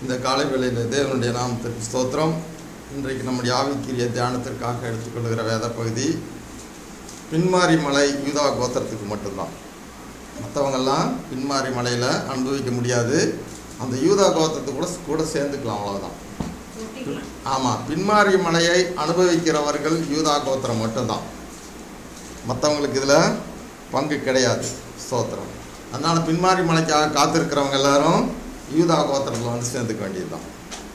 இந்த காலை வேளையில் தேவனுடைய நாமத்திற்கு ஸ்தோத்திரம் இன்றைக்கு நம்முடைய ஆவிக்குரிய தியானத்திற்காக எடுத்துக்கொள்கிற வேத பகுதி பின்மாரி மலை யூதா கோத்திரத்துக்கு மட்டும்தான் மற்றவங்கெல்லாம் பின்மாரி மலையில் அனுபவிக்க முடியாது அந்த யூதா கோத்திரத்து கூட கூட சேர்ந்துக்கலாம் அவ்வளோதான் ஒட்டிக்கலாம் ஆமாம் பின்மாரி மலையை அனுபவிக்கிறவர்கள் யூதா கோத்திரம் மட்டும்தான் மற்றவங்களுக்கு இதில் பங்கு கிடையாது ஸ்தோத்திரம் அதனால் பின்மாரி மலைக்காக காத்திருக்கிறவங்க எல்லாரும் யூதா கோத்திரத்தில் வந்து சேர்ந்துக்க வேண்டியதுதான்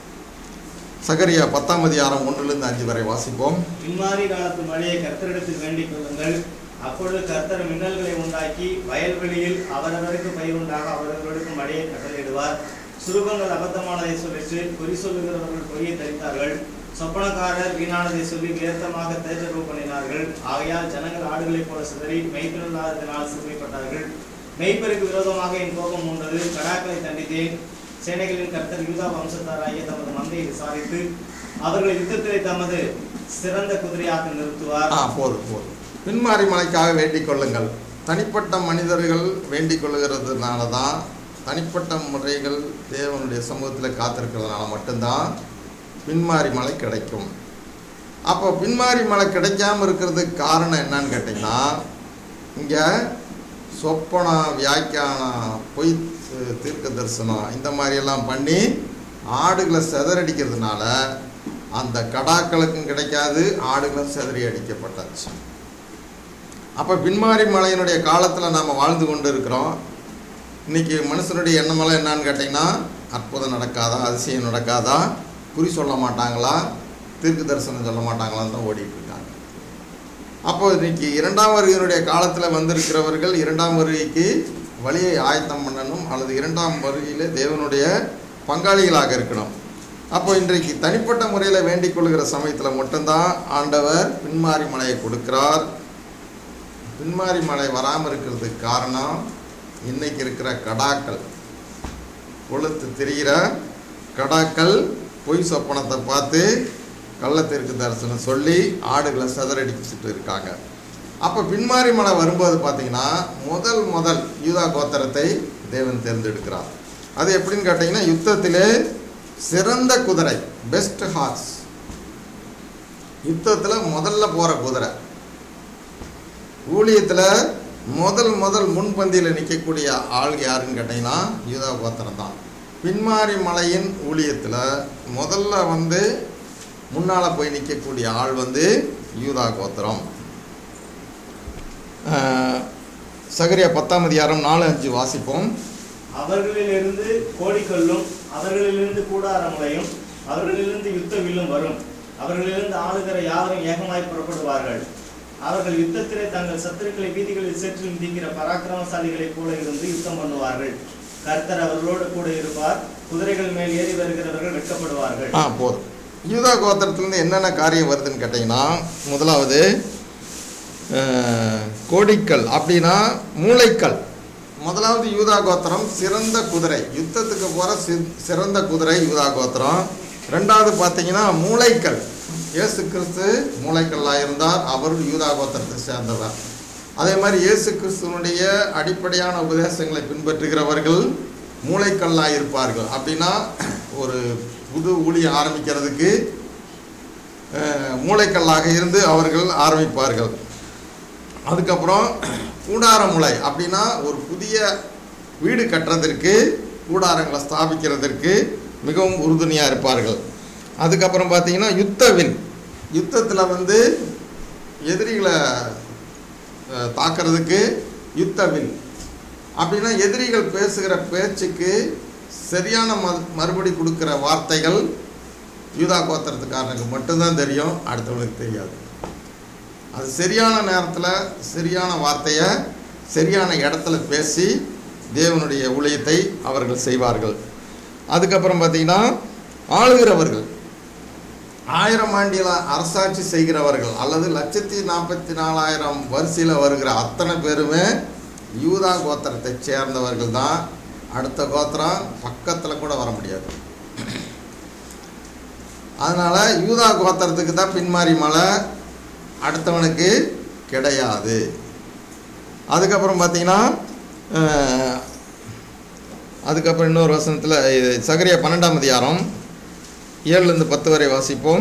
சகரியா பத்தாம் அதிகாரம் ஒன்றுலேருந்து அஞ்சு வரை வாசிப்போம் பின்மாரி காலத்து மழையை கர்த்தரிடத்தில் வேண்டிக் கொள்ளுங்கள் அப்பொழுது கர்த்தர் மின்னல்களை உண்டாக்கி வயல்வெளியில் அவரவருக்கு பயிர் உண்டாக அவரவர்களுக்கு மழையை கட்டளையிடுவார் சுரூபங்கள் அபத்தமானதை சொல்லிட்டு குறி சொல்லுகிறவர்கள் பொய்யை தரித்தார்கள் சொப்பனக்காரர் வீணானதை சொல்லி வியர்த்தமாக தேஜரூ பண்ணினார்கள் ஆகையால் ஜனங்கள் ஆடுகளைப் போல சிதறி மெய்ப்பில்லாததினால் சிறுமைப்பட்டார்கள் மெய்ப்பருக்கு விரோதமாக என் கோபம் உண்டது கடாக்களை தண்டித்தேன் சேனைகளின் கர்த்தர் யூதா வம்சத்தாராகிய தமது மந்தையை விசாரித்து அவர்களை யுத்தத்திலே தமது சிறந்த குதிரையாக நிறுத்துவார் ஆ போதும் போதும் பின்மாரி மலைக்காக வேண்டிக் கொள்ளுங்கள் தனிப்பட்ட மனிதர்கள் வேண்டிக் கொள்ளுகிறதுனால தான் தனிப்பட்ட முறைகள் தேவனுடைய சமூகத்தில் காத்திருக்கிறதுனால மட்டும்தான் பின்மாரி மலை கிடைக்கும் அப்போ பின்மாரி மலை கிடைக்காம இருக்கிறதுக்கு காரணம் என்னன்னு கேட்டிங்கன்னா இங்கே சொப்பனம் வியாக்கியானம் பொய் தி- தீர்க்க தரிசனம் இந்த மாதிரியெல்லாம் பண்ணி ஆடுகளை சிதறடிக்கிறதுனால அந்த கடாக்களுக்கும் கிடைக்காது ஆடுகளும் சிதறி அடிக்கப்பட்டாச்சு அப்போ பின்மாரி மலையினுடைய காலத்தில் நாம் வாழ்ந்து கொண்டு இருக்கிறோம் இன்னைக்கு மனுஷனுடைய எண்ணமெல்லாம் என்னன்னு கேட்டிங்கன்னா அற்புதம் நடக்காதா அதிசயம் நடக்காதா குறி சொல்ல மாட்டாங்களா தீர்க்க தரிசனம் சொல்ல மாட்டாங்களான்னு தான் ஓடிட்டு இருக்காங்க அப்போ இன்னைக்கு இரண்டாம் வருகையினுடைய காலத்தில் வந்திருக்கிறவர்கள் இரண்டாம் வருகைக்கு வழியை ஆயத்தம் பண்ணணும் அல்லது இரண்டாம் வருகையில் தேவனுடைய பங்காளிகளாக இருக்கணும் அப்போ இன்றைக்கு தனிப்பட்ட முறையில் வேண்டிக் கொள்கிற சமயத்தில் மட்டும்தான் ஆண்டவர் பின்மாரி மலையை கொடுக்கிறார் பின்மாரி மலை வராமல் இருக்கிறதுக்கு காரணம் இன்னைக்கு இருக்கிற கடாக்கள் கொளுத்து திரிகிற கடாக்கள் பொய் சொப்பனத்தை பார்த்து கள்ளத்திற்கு தரிசனம் சொல்லி ஆடுகளை சிதறடிச்சுட்டு இருக்காங்க அப்போ பின்மாரி மலை வரும்போது பார்த்தீங்கன்னா முதல் முதல் யூதா கோத்திரத்தை தேவன் தேர்ந்தெடுக்கிறார் அது எப்படின்னு கேட்டிங்கன்னா யுத்தத்திலே சிறந்த குதிரை பெஸ்ட் ஹார்ஸ் யுத்தத்தில் முதல்ல போகிற குதிரை ஊழியத்தில் முதல் முதல் முன்பந்தியில் நிற்கக்கூடிய ஆள் யாருன்னு கேட்டிங்கன்னா யூதா கோத்திரம் தான் பின்மாரி மலையின் ஊழியத்தில் முதல்ல வந்து முன்னால் போய் நிற்கக்கூடிய ஆள் வந்து யூதா கோத்திரம் ஆஹ், சகரியா பத்தாம் அதிகாரம் நாலு அஞ்சு வாசிப்போம் அவர்களிலிருந்து கோடிக்கல்லும் அவர்களிலிருந்து கூடாரமுலையும் அவர்களிலிருந்து யுத்த வில்லும் வரும் அவர்களிலிருந்து ஆளுகிற யாவரும் ஏகமாய் புறப்படுவார்கள் அவர்கள் யுத்தத்திலே தங்கள் சத்துருக்களை வீதிகளில் சேற்று மிதிக்கிற பராக்கிரமசாலிகளைப் போல இருந்து யுத்தம் பண்ணுவார்கள் கர்த்தர் அவர்களோடு கூட இருப்பார் குதிரைகள் மேல் ஏறி வருகிறவர்கள் வெட்கப்படுவார்கள் ஆ போதும் யூதா கோத்திரத்துலேருந்து என்னென்ன காரியம் வருதுன்னு கேட்டிங்கன்னா முதலாவது அஹ், கோடிக்கல் அப்படின்னா மூளைக்கல் முதலாவது யூதா கோத்திரம் சிறந்த குதிரை யுத்தத்துக்கு போகிற சி சிறந்த குதிரை யூதா கோத்திரம் ரெண்டாவது பார்த்தீங்கன்னா மூளைக்கல் இயேசு கிறிஸ்து மூளைக்கல்லாக இருந்தார் அவர் யூதா கோத்திரத்தை சேர்ந்தவர் அதே மாதிரி இயேசு கிறிஸ்துவனுடைய அடிப்படையான உபதேசங்களை பின்பற்றுகிறவர்கள் மூளைக்கல்லாக இருப்பார்கள் அப்படின்னா ஒரு புது ஊழியம் ஆரம்பிக்கிறதுக்கு அஹ், மூளைக்கல்லாக இருந்து அவர்கள் ஆரம்பிப்பார்கள் அதுக்கப்புறம் கூடார முளை அப்படின்னா ஒரு புதிய வீடு கட்டுறதற்கு கூடாரங்களை ஸ்தாபிக்கிறதற்கு மிகவும் உறுதுணையாக இருப்பார்கள் அதுக்கப்புறம் பார்த்தீங்கன்னா யுத்தவில் யுத்தத்தில் வந்து எதிரிகளை அஹ், தாக்குறதுக்கு யுத்தவில் அப்படின்னா எதிரிகள் பேசுகிற பேச்சுக்கு சரியான ம மறுபடி கொடுக்குற வார்த்தைகள் யூதா கோத்திரத்துக்காரனுக்கு மட்டும்தான் தெரியும் அடுத்தவனுக்கு தெரியாது அது சரியான நேரத்தில் சரியான வார்த்தையை சரியான இடத்துல பேசி தேவனுடைய ஊழியத்தை அவர்கள் செய்வார்கள் அதுக்கப்புறம் பார்த்தீங்கன்னா ஆளுகிறவர்கள் ஆயிரம் ஆண்டில அரசாட்சி செய்கிறவர்கள் அல்லது லட்சத்தி நாற்பத்தி நாலாயிரம் வரிசையில் வருகிற அத்தனை பேருமே யூதா கோத்திரத்தை சேர்ந்தவர்கள் தான் அடுத்த கோத்திரம் பக்கத்தில் கூட வர முடியாது அதனால் யூதா கோத்திரத்துக்கு தான் பின்மாரி மலை அடுத்தவனுக்கு கிடையாது அதுக்கப்புறம் பார்த்தீங்கன்னா அஹ், அதுக்கப்புறம் இன்னொரு வசனத்தில் இது சகரியா பன்னெண்டாம் அதிகாரம் ஏழுலேருந்து பத்து வரை வாசிப்போம்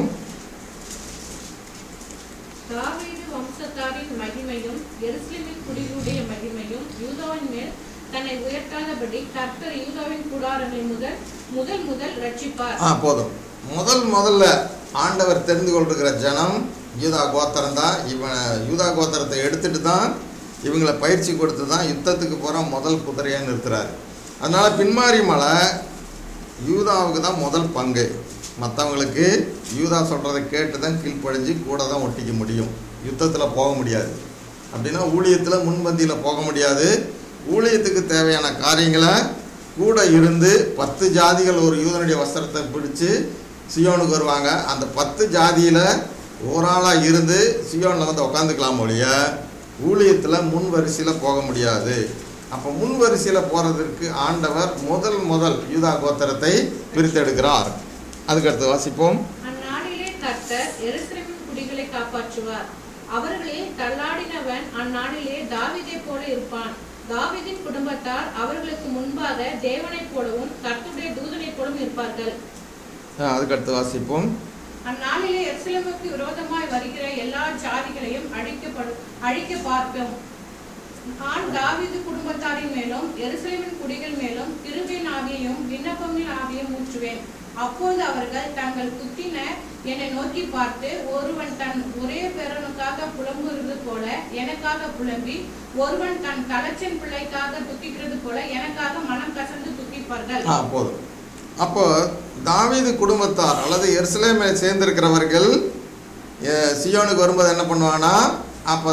தாவீது வம்சத்தாரின் மகிமையும் எருசலேமின் குடிகளுடைய மகிமையும் யூதாவின் மேல் தன்னை உயர்த்தாதபடி கர்த்தர் யூதாவின் கூடாரங்களை முதல் முதல் முதல் ரட்சிப்பார் ஆ போதும் முதல் முதல்ல ஆண்டவர் தெரிந்து கொண்டிருக்கிற ஜனம் யூதா கோத்திரம் தான் இவன் யூதா கோத்திரத்தை எடுத்துட்டு தான் இவங்களை பயிற்சி கொடுத்து தான் யுத்தத்துக்கு போகிற முதல் குதிரையாக நிறுத்துறாரு அதனால் பின்மாரி மலை யூதாவுக்கு தான் முதல் பங்கு மற்றவங்களுக்கு யூதா சொல்கிறத கேட்டு தான் கீழ்ப்படிஞ்சு கூட தான் ஒட்டிக்க முடியும் யுத்தத்தில் போக முடியாது அப்படின்னா ஊழியத்தில் முன்பந்தியில் போக முடியாது ஊழியத்துக்கு தேவையான காரியங்களை கூட இருந்து பத்து ஜாதிகள் ஒரு யூதனுடைய வஸ்திரத்தை பிடிச்சு சியோனுக்கு வருவாங்க அந்த பத்து ஜாதியில் ஒரு ஆளாக இருந்து சியோனில் வந்து உக்காந்துக்கலாம் ஒழிய ஊழியத்தில் முன் வரிசையில் போக முடியாது அப்போ முன் வரிசையில் போகிறதுக்கு ஆண்டவர் முதல் முதல் யூதா கோத்திரத்தை பிரித்தெடுக்கிறார் அதுக்கடுத்து வாசிப்போம் அந்நாளிலே கர்த்தர் எருசலேமின் குடிகளை காப்பாற்றுவார் அவர்களில் தள்ளாடினவன் அந்நாளிலே தாவீதைப் போல இருப்பான் தாவீதின் குடும்பத்தார் அவர்களுக்கு முன்பாக தேவனைப் போலவும் கர்த்தருடைய தூதனைப் போலவும் இருப்பார்கள் ஆ, அதுக்கடுத்து வாசிப்போம் அந்நாளிலே எருசலேமுக்கு விரோதமாய் வருகிற எல்லா ஜாதிகளையும் அழிக்கப்படு அழிக்க பார்க்கும் நான் தாவீது குடும்பத்தாரின் மேலும் எருசலேமின் குடிகள் மேலும் கிருபின் ஆவியையும் விண்ணப்பமின் ஆவியையும் ஊற்றுவேன் அப்போது அவர்கள் தங்கள் குத்தின என்னை நோக்கி பார்த்து ஒருவன் தன் ஒரே பேரனுக்காக புலம்புகிறது போல எனக்காக புலம்பி ஒருவன் தன் தலைச்சன் பிள்ளைக்காக துக்கிக்கிறது போல எனக்காக மனம் கசந்து துக்கிப்பார்கள் ஆ போதும் அப்போ தாவீது குடும்பத்தார் அல்லது எருசலேமை சேர்ந்திருக்கிறவர்கள் எ- சியோனுக்கு வரும்போது என்ன பண்ணுவாங்கன்னா அப்போ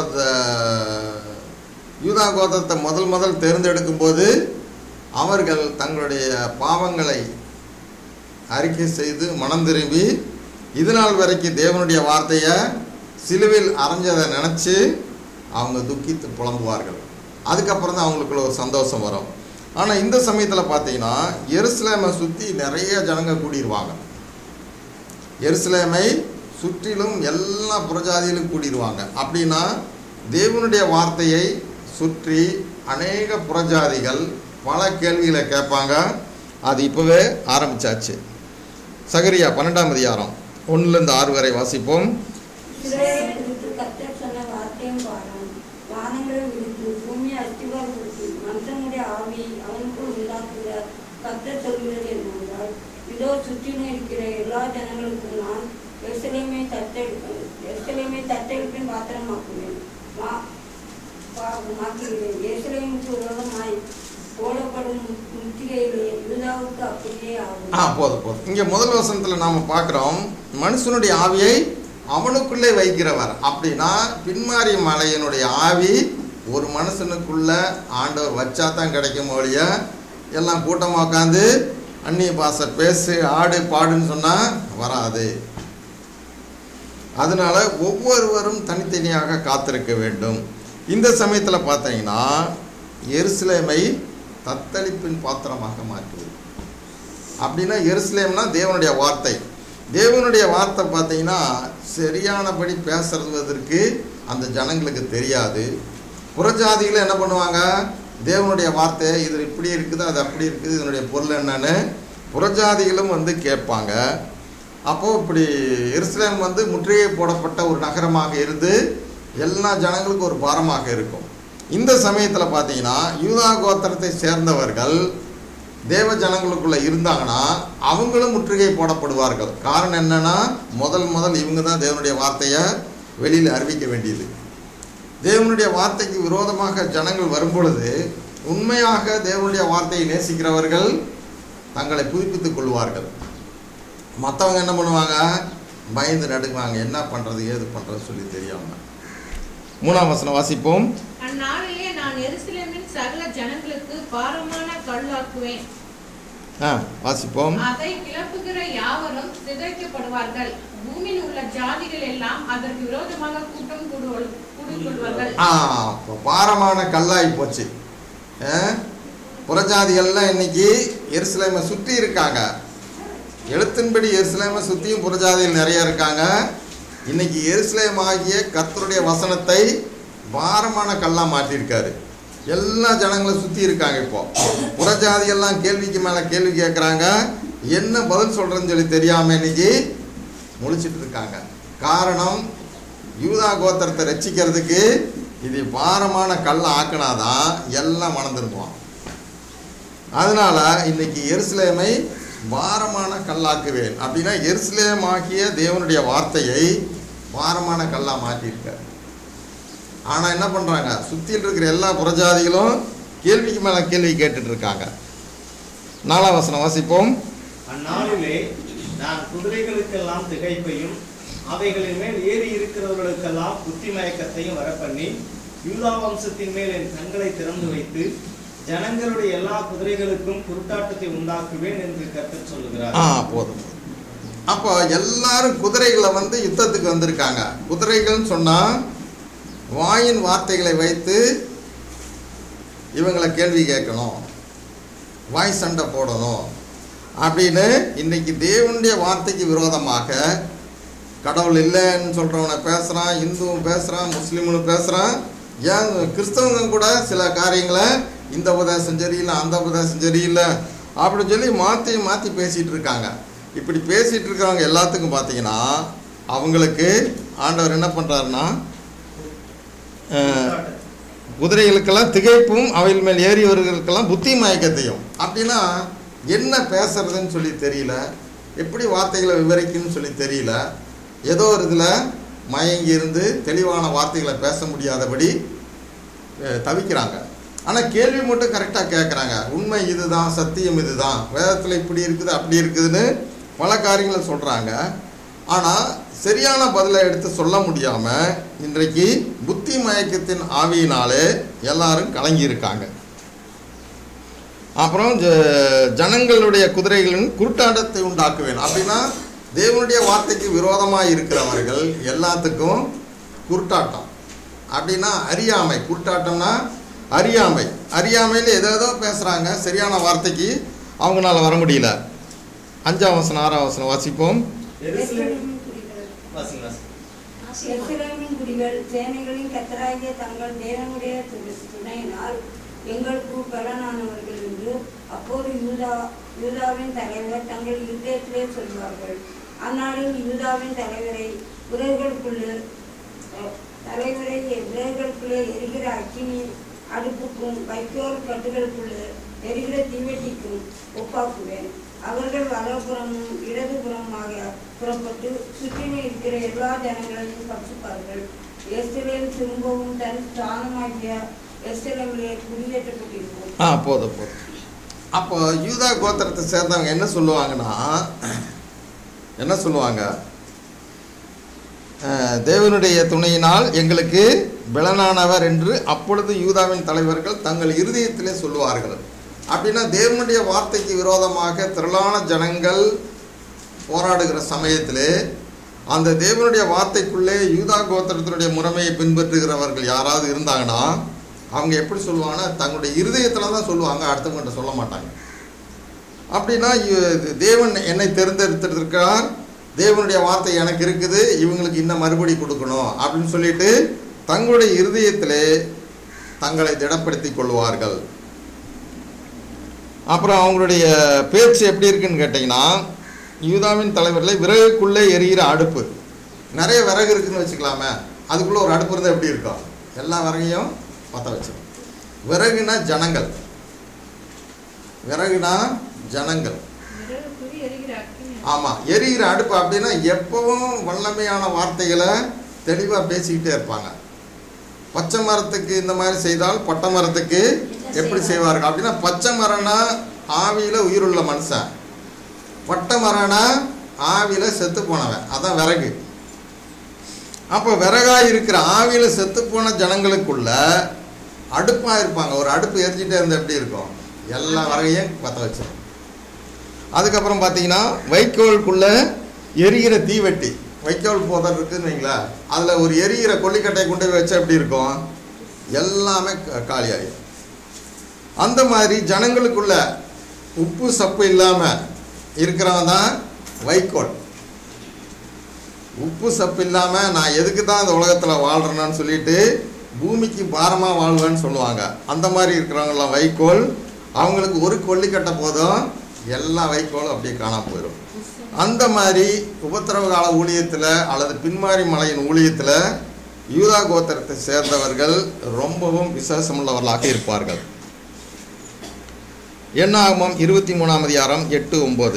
யூதா கோத்திரத்தை முதல் முதல் தேர்ந்தெடுக்கும் போது அவர்கள் தங்களுடைய பாவங்களை அறிக்கை செய்து மனம் திரும்பி இது நாள் வரைக்கும் தேவனுடைய வார்த்தையை சிலுவையில் அரைஞ்சதை நினச்சி அவங்க துக்கித்து புலம்புவார்கள் அதுக்கப்புறம் தான் அவங்களுக்குள்ள ஒரு சந்தோஷம் வரும் ஆனால் இந்த சமயத்தில் பார்த்தீங்கன்னா எருசலேமை சுற்றி நிறைய ஜனங்க கூடிடுவாங்க எருசலேமை சுற்றிலும் எல்லா புறஜாதியிலும் கூடிடுவாங்க அப்படின்னா தேவனுடைய வார்த்தையை சுற்றி அநேக புறஜாதிகள் பல கேள்விகளை கேட்பாங்க அது இப்போவே ஆரம்பிச்சாச்சு சகரியா பன்னெண்டாம் அதிகாரம் ஒன்றுலேருந்து ஆறு வரை வாசிப்போம் இஸ்ரவேலை குறித்து கர்த்தர் சொன்ன வார்த்தையும் பாரும் வானங்களை விடுத்து பூமியை அஸ்திவாரப்படுத்தி மனுஷனுடைய ஆவியை அவனுக்குள் உண்டாக்குகிற கர்த்தர் சொல்கிறது என்னவென்றால் இதோ சுற்றிலும் இருக்கிற எல்லா ஜனங்களுக்கும் நான் எருசலேமை தத்தெடு எருசலேமை தத்தெடுப்பின் பாத்திரமாக்குவேன் மா- பா- மாற்றுகிறேன் எருசலேமுக்கு விரோதமாய் போடப்படும் முத்திரைகளே யூதாவுக்கு அப்படியே ஆகும் ஆ போதும் போதும் இங்கே முதல் வசனத்தில் நாம் பார்க்குறோம் மனுஷனுடைய ஆவியை அவனுக்குள்ளே வைக்கிறவர் அப்படின்னா பின்மாரி மலையினுடைய ஆவி ஒரு மனுஷனுக்குள்ள ஆண்டவர் வச்சா தான் கிடைக்கும் ஒழிய எல்லாம் கூட்டமாக உட்காந்து அந்நிய பாஷை பேசு ஆடு பாடுன்னு சொன்னால் வராது அதனால ஒவ்வொருவரும் தனித்தனியாக காத்திருக்க வேண்டும் இந்த சமயத்தில் பார்த்தீங்கன்னா எருசலேமை தத்தளிப்பின் பாத்திரமாக மாற்றுவது அப்படின்னா எருசலேம்னா தேவனுடைய வார்த்தை தேவனுடைய வார்த்தை பார்த்தீங்கன்னா சரியானபடி பேசுறதுவதற்கு அந்த ஜனங்களுக்கு தெரியாது புறஜாதிகள் என்ன பண்ணுவாங்க தேவனுடைய வார்த்தை இது இப்படி இருக்குது அது அப்படி இருக்குது இதனுடைய பொருள் என்னன்னு புறஜாதிகளும் வந்து கேட்பாங்க அப்போது இப்படி எருசலேம் வந்து முற்றுகை போடப்பட்ட ஒரு நகரமாக இருந்து எல்லா ஜனங்களுக்கும் ஒரு பாரமாக இருக்கும் இந்த சமயத்தில் பார்த்தீங்கன்னா யூதா கோத்திரத்தை சேர்ந்தவர்கள் தேவ ஜனங்களுக்குள்ள இருந்தாங்கன்னா அவங்களும் முற்றுகை போடப்படுவார்கள் காரணம் என்னன்னா முதல் முதல் இவங்க தான் தேவனுடைய வார்த்தையை வெளியில் அறிவிக்க வேண்டியது தேவனுடைய வார்த்தைக்கு விரோதமாக ஜனங்கள் வரும்பொழுது உண்மையாக தேவனுடைய வார்த்தையை நேசிக்கிறவர்கள் தங்களை புதுப்பித்துக் கொள்வார்கள் மற்றவங்க என்ன பண்ணுவாங்க பயந்து நடுங்குவாங்க என்ன பண்ணுறது ஏது பண்ணுறது சொல்லி தெரியாம மூணாம் வசனம் வாசிப்போம் அந்நாளிலே நான் எருசலேமின் சகல ஜனங்களுக்கு பாரமான கல்லாக்குவேன் ஆ வாசிப்போம் அதை கிளப்புகிற யாவரும் சிதைக்கப்படுவார்கள் பூமியில் உள்ள ஜாதிகள் எல்லாம் அதற்கு விரோதமாக கூட்டம் கூடுவல் கூடிக்கொள்வார்கள் ஆ இப்போ பாரமான கல்லாகி போச்சு ஆ? புறஜாதிகள்லாம் இன்னைக்கு எருசலேமை சுற்றி இருக்காங்க எழுத்தின்படி எருசலேமை சுற்றியும் புறஜாதிகள் நிறைய இருக்காங்க இன்னைக்கு எருசலேம் ஆகிய கர்த்தருடைய வசனத்தை பாரமான கல்லாக மாற்றியிருக்காரு எல்லா ஜனங்களும் சுற்றி இருக்காங்க இப்போ புறஜாதியெல்லாம் கேள்விக்கு மேலே கேள்வி கேட்குறாங்க என்ன பதில் சொல்கிறேன்னு சொல்லி தெரியாமல் இன்னைக்கு முழிச்சிட்டு இருக்காங்க காரணம் யூதா கோத்திரத்தை ரட்சிக்கிறதுக்கு இது பாரமான கல்லை ஆக்கினாதான் எல்லாம் மணந்துருக்குவான் அதனால இன்னைக்கு எருசலேமை பாரமான கல்லாக்குவேன் அப்படின்னா எருசலேம் ஆகிய தேவனுடைய வார்த்தையை பாரமான கல்லா மாற்றியிருக்கார் ஆனால் என்ன பண்ணுறாங்க சுற்றியில் இருக்கிற எல்லா புறஜாதிகளும் கேள்விக்கு மேலே கேள்வி கேட்டுட்டு இருக்காங்க நாலாம் வசனம் வாசிப்போம் அந்நாளிலே நான் குதிரைகளுக்கெல்லாம் திகைப்பையும் அவைகளின் மேல் ஏறி இருக்கிறவர்களுக்கெல்லாம் புத்தி மயக்கத்தையும் வரப்பண்ணி யூதா வம்சத்தின் மேல் என் கண்களை திறந்து வைத்து ஜனங்களுடைய எல்லா குதிரைகளுக்கும் குருட்டாட்டத்தை உண்டாக்குவேன் என்று கர்த்தர் சொல்லுகிறார் ஆ போதும் அப்போ எல்லாரும் குதிரைகளை வந்து யுத்தத்துக்கு வந்திருக்காங்க குதிரைகள்னு சொன்னால் வாயின் வார்த்தைகளை வைத்து இவங்களை கேள்வி கேட்கணும் வாய் சண்டை போடணும் அப்படின்னு இன்னைக்கு தேவனுடைய வார்த்தைக்கு விரோதமாக கடவுள் இல்லைன்னு சொல்கிறவனை பேசுகிறான் இந்துவும் பேசுகிறான் முஸ்லீமும் பேசுகிறான் ஏன் கிறிஸ்தவங்க கூட சில காரியங்களை இந்த உபதேசம் சரியில்லை அந்த உபதேசம் சரியில்லை அப்படின்னு சொல்லி மாற்றி மாற்றி பேசிகிட்டு இருக்காங்க இப்படி பேசிகிட்டு இருக்கிறவங்க எல்லாத்துக்கும் பார்த்தீங்கன்னா அவங்களுக்கு ஆண்டவர் என்ன பண்ணுறாருன்னா குதிரைகளுக்கெல்லாம் திகைப்பும் அவைகள் மேல் ஏறியவர்களுக்கெல்லாம் புத்தி மயக்கத்தையும் அப்படின்னா என்ன பேசுறதுன்னு சொல்லி தெரியல எப்படி வார்த்தைகளை விவரிக்கணும்னு சொல்லி தெரியல ஏதோ ஒரு இதில் மயங்கி இருந்து தெளிவான வார்த்தைகளை பேச முடியாதபடி அஹ், தவிக்கிறாங்க ஆனால் கேள்வி மட்டும் கரெக்டாக கேட்குறாங்க உண்மை இதுதான் சத்தியம் இதுதான் வேதத்தில் இப்படி இருக்குது அப்படி இருக்குதுன்னு பல காரியங்களை சொல்கிறாங்க ஆனால் சரியான பதிலை எடுத்து சொல்ல முடியாமல் இன்றைக்கு புத்தி மயக்கத்தின் ஆவியினாலே எல்லாரும் கலங்கி இருக்காங்க அப்புறம் ஜ- ஜனங்களுடைய குதிரைகளின் குருட்டாட்டத்தை உண்டாக்குவேன் அப்படின்னா தேவனுடைய வார்த்தைக்கு விரோதமாக இருக்கிறவர்கள் எல்லாத்துக்கும் குருட்டாட்டம் அப்படின்னா அறியாமை குருட்டாட்டம்னா அறியாமை அறியாமையில் ஏதேதோ பேசுகிறாங்க சரியான வார்த்தைக்கு அவங்களால வர முடியல அஞ்சாம் வசனம் ஆறாம் வசனம் வாசிப்போம் எருசலேம் எருசலேமின் குடிகள் வாசிங்க, வாசிங்க. எருசலேமின் குடிகள் சேனைகளின் கத்தராகிய தங்கள் தேவனுடைய துணை- துணையினால் எங்களுக்கு பலனானவர்கள் என்று அப்போது யூதா யூதாவின் தலைவர் தங்கள் இருதயத்திலே சொல்வார்கள் அந்நாளில் யூதாவின் தலைவரை உறவுகளுக்குள்ளே அஹ், தலைவரை உறவுகளுக்குள்ளே எரிகிற அக்கினி அடுப்புக்கும் வைக்கோல் கட்டுகளுக்குள்ளே எரிகிற தீவெட்டிக்கும் ஒப்பாக்குவேன் அவர்கள் வலப்புறமும் இடதுபுறமாக புறப்பட்டு சுற்றிலும் இருக்கிற எல்லா ஜனங்களையும் பட்சிப்பார்கள் எஸ்தலேம் திரும்பவும் தன் ஸ்தானமாகிய எஸ்தலேமிலே குடியேற்றப்பட்டிருக்கும் ஆ போதும் போதும் அப்போ யூதா கோத்திரத்தை சேர்ந்தவங்க என்ன சொல்லுவாங்கன்னா என்ன சொல்லுவாங்க அஹ், தேவனுடைய துணையினால் எங்களுக்கு பலனானவர் என்று அப்பொழுது யூதாவின் தலைவர்கள் தங்கள் இருதயத்திலே சொல்லுவார்கள் அப்படின்னா தேவனுடைய வார்த்தைக்கு விரோதமாக திரளான ஜனங்கள் போராடுகிற சமயத்திலே அந்த தேவனுடைய வார்த்தைக்குள்ளே யூதா கோத்திரத்தினுடைய முறைமையை பின்பற்றுகிறவர்கள் யாராவது இருந்தாங்கன்னா அவங்க எப்படி சொல்லுவாங்கன்னா தங்களுடைய இருதயத்தில் தான் சொல்லுவாங்க அடுத்தவங்கள்ட்ட சொல்ல மாட்டாங்க அப்படின்னா இ- தேவன் என்னை தேர்ந்தெடுத்திருக்கிறார் தேவனுடைய வார்த்தை எனக்கு இருக்குது இவங்களுக்கு இன்னும் மறுபடி கொடுக்கணும் அப்படின்னு சொல்லிட்டு தங்களுடைய இருதயத்திலே தங்களை திடப்படுத்திக் கொள்வார்கள் அப்புறம் அவங்களுடைய பேச்சு எப்படி இருக்குன்னு கேட்டிங்கன்னா யூதாவின் தலைவர்களை விறகுக்குள்ளே எரிகிற அடுப்பு நிறைய விறகு இருக்குன்னு வச்சுக்கலாமே அதுக்குள்ளே ஒரு அடுப்பு இருந்தால் எப்படி இருக்கும் எல்லா விறகையும் பற்ற வச்சிடும் விறகுனா ஜனங்கள் விறகுனா ஜனங்கள் விறகு குறி எரிகிற அக்கினி ஆமாம் எரிகிற அடுப்பு அப்படின்னா எப்பவும் வல்லமையான வார்த்தைகளை தெளிவாக பேசிக்கிட்டே இருப்பாங்க பச்சை மரத்துக்கு இந்த மாதிரி செய்தால் பட்டை மரத்துக்கு எப்படி செய்வார்கள் அப்படின்னா பச்சை மரம்னா ஆவியில் உயிருள்ள மனுஷன் பட்டை மரம்னா ஆவியில் செத்து போனவன் அதான் விறகு அப்போ விறகாக இருக்கிற ஆவியில் செத்து போன ஜனங்களுக்குள்ள அடுப்பாக இருப்பாங்க ஒரு அடுப்பு எரிஞ்சிட்டே இருந்தால் எப்படி இருக்கும் எல்லா விறகையும் பற்ற வச்சிடும் அதுக்கப்புறம் பார்த்தீங்கன்னா வைக்கோலுக்குள்ள எரிகிற தீவெட்டி வைக்கோல் போதல் இருக்குன்னு வைங்களேன் அதில் ஒரு எரிகிற கொல்லிக்கட்டையை கொண்டு போய் வச்சா எப்படி இருக்கும் எல்லாமே க- காலியாயிடும் அந்த மாதிரி ஜனங்களுக்குள்ள உப்பு சப்பு இல்லாமல் இருக்கிறவன் தான் வைக்கோல் உப்பு சப்பு இல்லாமல் நான் எதுக்கு தான் இந்த உலகத்தில் வாழ்கிறேன்னு சொல்லிட்டு பூமிக்கு பாரமாக வாழ்வேன்னு சொல்லுவாங்க அந்த மாதிரி இருக்கிறவங்களாம் வைக்கோல் அவங்களுக்கு ஒரு கொல்லிக்கட்டை போதும் எல்லா வைக்கோலும் அப்படியே காணாம போயிடும் அந்த மாதிரி உபத்திரவ கால ஊழியத்தில் அல்லது பின்மாரி மலையின் ஊழியத்தில் யூதா கோத்திரத்தை சேர்ந்தவர்கள் ரொம்பவும் விசேஷமுள்ளவர்களாக இருப்பார்கள் எண்ணாகமம் இருபத்தி மூணாம் அதிகாரம் எட்டு ஒம்பது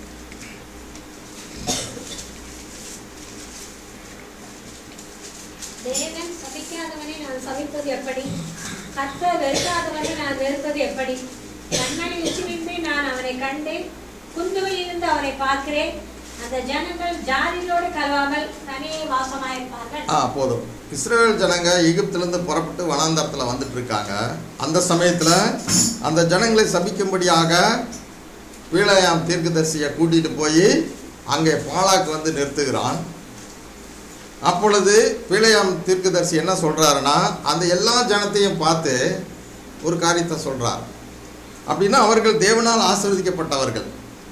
தேவன் சபிக்காதவனை நான் சபிப்பது எப்படி கர்த்தர் வெறுக்காதவனை நான் வெறுப்பது எப்படி கண்மணி உச்சிமின்றி நான் அவனை கண்டேன் குந்துவில் இருந்து அவனை பார்க்கிறேன் அந்த ஜனங்கள் ஜாதிகளோடு கலவாமல் தனியே வாசமாயிருப்பார்கள் ஆ போதும் இஸ்ரேல் ஜனங்க எகிப்திலிருந்து புறப்பட்டு வனாந்தரத்தில் வந்துட்டு இருக்காங்க அந்த சமயத்தில் அந்த ஜனங்களை சபிக்கும்படியாக பீழையாம் தீர்க்கதரிசியை கூட்டிகிட்டு போய் அங்கே பாலாக்கு வந்து நிறுத்துகிறான் அப்பொழுது பீழையாம் தீர்க்கதரிசி என்ன சொல்கிறாருன்னா அந்த எல்லா ஜனத்தையும் பார்த்து ஒரு காரியத்தை சொல்கிறார் அப்படின்னா அவர்கள் தேவனால் ஆசீர்வதிக்கப்பட்டவர்கள்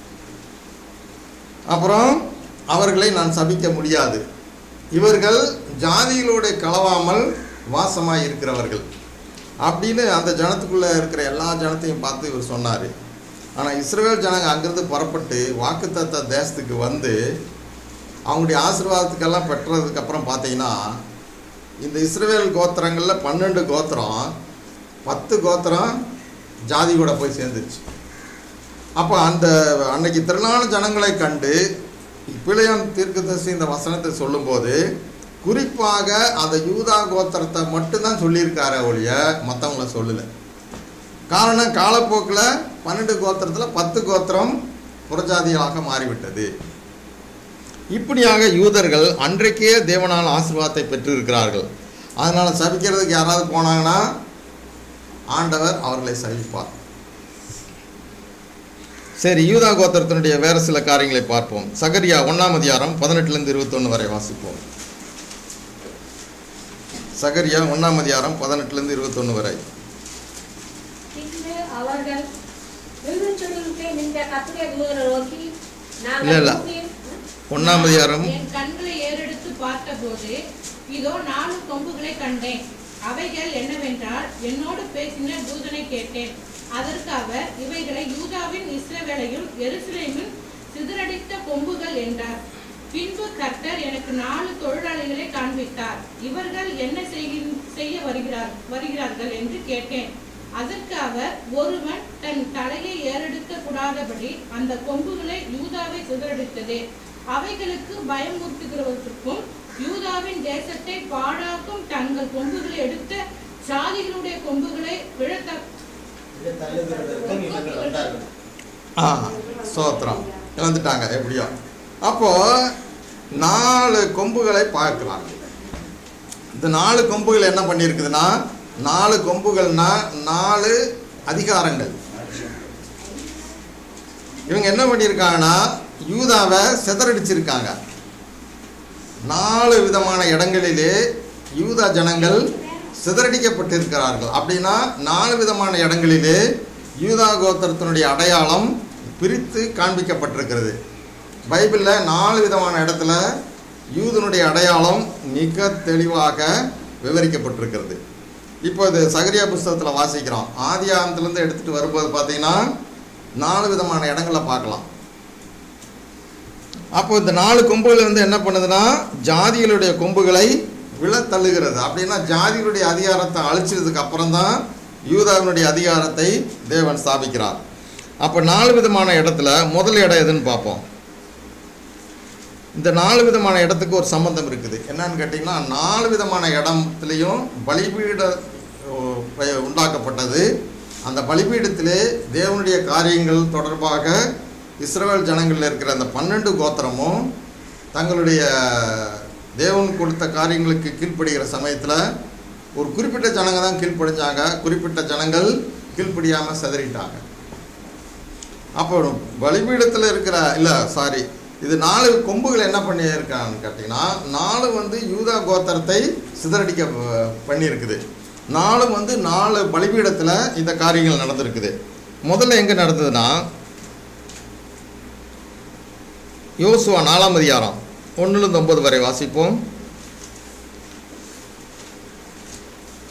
அப்புறம் அவர்களை நான் சபிக்க முடியாது இவர்கள் ஜாதிகளோடு கலவாமல் வாசமாக இருக்கிறவர்கள் அப்படின்னு அந்த ஜனத்துக்குள்ளே இருக்கிற எல்லா ஜனத்தையும் பார்த்து இவர் சொன்னார் ஆனால் இஸ்ரேல் ஜனங்க அங்கேருந்து புறப்பட்டு வாக்குத்தத்த தேசத்துக்கு வந்து அவங்களுடைய ஆசீர்வாதத்துக்கெல்லாம் பெற்றதுக்கப்புறம் பார்த்தீங்கன்னா இந்த இஸ்ரேல் கோத்திரங்களில் பன்னெண்டு கோத்திரம் பத்து கோத்திரம் ஜாதி கூட போய் சேர்ந்துருச்சு அப்போ அந்த அன்னைக்கு திரளான ஜனங்களை கண்டு பிழையான் தீர்க்கதரிசி இந்த வசனத்தை சொல்லும்போது குறிப்பாக அந்த யூதா கோத்திரத்தை மட்டும்தான் சொல்லியிருக்காரு ஒழிய மற்றவங்கள சொல்லலை காரணம் காலப்போக்கில் பன்னெண்டு கோத்திரத்தில் பத்து கோத்திரம் புறஜாதியாக மாறிவிட்டது இப்படியாக யூதர்கள் அன்றைக்கே தேவனால் ஆசீர்வாதத்தை பெற்றிருக்கிறார்கள் அதனால் சபிக்கிறதுக்கு யாராவது போனாங்கன்னா ஆண்டவர் அவர்களை சபிப்பார் சரி யூதா கோத்திரத்தினுடைய வேறு சில காரியங்களை பார்ப்போம் சகரியா ஒன்றாம் அதிகாரம் பதினெட்டுலேருந்து இருபத்தொன்று வரை வாசிப்போம் சகரியா ஒன்றாம் அதிகாரம் பதினெட்டுலேருந்து இருபத்தொன்று வரை பின்பு அவர்கள் விழுச்சுடலுக்கு நின்ற கத்திரிய தூதரை நோக்கி இல்ல, இல்ல. பூமியில் ஒன்றாம் அதிகாரம் என் கண்களை ஏறெடுத்து பார்த்தபோது இதோ நாலு கொம்புகளை கண்டேன் அவைகள் என்னவென்றால் என்னோடு பேசின தூதனை கேட்டேன் அதற்கு அவர் இவைகளை யூதாவின் இஸ்ரவேலையும் எருசலேமின் சிதறடித்த கொம்புகள் என்றார் பின்பு கர்த்தர் எனக்கு நாலு தொழிலாளிகளை காண்பித்தார் இவர்கள் என்ன செய்கின்- செய்ய வருகிறார் வருகிறார்கள் என்று கேட்டேன் அதற்கு அவர் ஒருவன் தன் தலையை ஏறெடுக்க கூடாதபடி அந்த கொம்புகளை யூதாவை சிதறடித்தது அவைகளுக்கு பயமுறுத்துகிறவற்றுக்கும் யூதாவின் தேசத்தை பாழாக்கும் தங்கள் கொம்புகளை எடுத்த சாதிகளுடைய கொம்புகளை விழத்த இதை தள்ளுகிறதற்கும் இவர்கள் வந்தார்கள் ஆ சோத்திரம் வந்துட்டாங்க எப்படியோ அப்போ நாலு கொம்புகளை பார்க்கலாம் இந்த நாலு கொம்புகள் என்ன பண்ணியிருக்குதுன்னா நாலு கொம்புகள்னா நாலு அதிகாரங்கள் இவங்க என்ன பண்ணியிருக்காங்கன்னா யூதாவை சிதறடிச்சிருக்காங்க நாலு விதமான இடங்களிலே யூதா ஜனங்கள் சிதறடிக்கப்பட்டிருக்கிறார்கள் அப்படின்னா நாலு விதமான இடங்களிலே யூதா கோத்திரத்தினுடைய அடையாளம் பிரித்து காண்பிக்கப்பட்டிருக்கிறது பைபிளில் நாலு விதமான இடத்துல யூதனுடைய அடையாளம் மிக தெளிவாக விவரிக்கப்பட்டிருக்கிறது இப்போ இது சகரியா புஸ்தகத்தில் வாசிக்கிறோம் ஆதி ஆகமத்திலேருந்து எடுத்துகிட்டு வரும்போது பார்த்தீங்கன்னா நாலு விதமான இடங்களை பார்க்கலாம் அப்போ இந்த நாலு கொம்புகள் வந்து என்ன பண்ணுதுன்னா ஜாதிகளுடைய கொம்புகளை விழத்தள்ளுகிறது அப்படின்னா ஜாதிகளுடைய அதிகாரத்தை அழிச்சதுக்கு அப்புறம் தான் யூதாவினுடைய அதிகாரத்தை தேவன் ஸ்தாபிக்கிறார் அப்போ நாலு விதமான இடத்துல முதல் இடம் எதுன்னு பார்ப்போம் இந்த நாலு விதமான இடத்துக்கு ஒரு சம்பந்தம் இருக்குது என்னன்னு கேட்டிங்கன்னா நாலு விதமான இடத்துலையும் பலிபீட ஓ, ப- உண்டாக்கப்பட்டது அந்த பலிபீடத்திலே தேவனுடைய காரியங்கள் தொடர்பாக இஸ்ரவேல் ஜனங்களில் இருக்கிற அந்த பன்னெண்டு கோத்திரமும் தங்களுடைய தேவன் கொடுத்த காரியங்களுக்கு கீழ்ப்படுகிற சமயத்தில் ஒரு குறிப்பிட்ட ஜனங்க தான் கீழ்ப்படிஞ்சாங்க குறிப்பிட்ட ஜனங்கள் கீழ்ப்படியாமல் சிதறிட்டாங்க அப்போ பலிபீடத்தில் இருக்கிற இல்லை சாரி இது நாலு கொம்புகள் என்ன பண்ணியிருக்கான்னு கேட்டிங்கன்னா நாலு வந்து யூதா கோத்திரத்தை சிதறடிக்க ப- பண்ணியிருக்குது நாலு வந்து நாலு பலிபீடத்தில் இந்த காரியங்கள் நடந்திருக்குது முதல்ல எங்கே நடந்ததுன்னா யோசுவா நாலாம் அதிகாரம் ஒன்றுலேருந்து ஒன்பது வரை வாசிப்போம்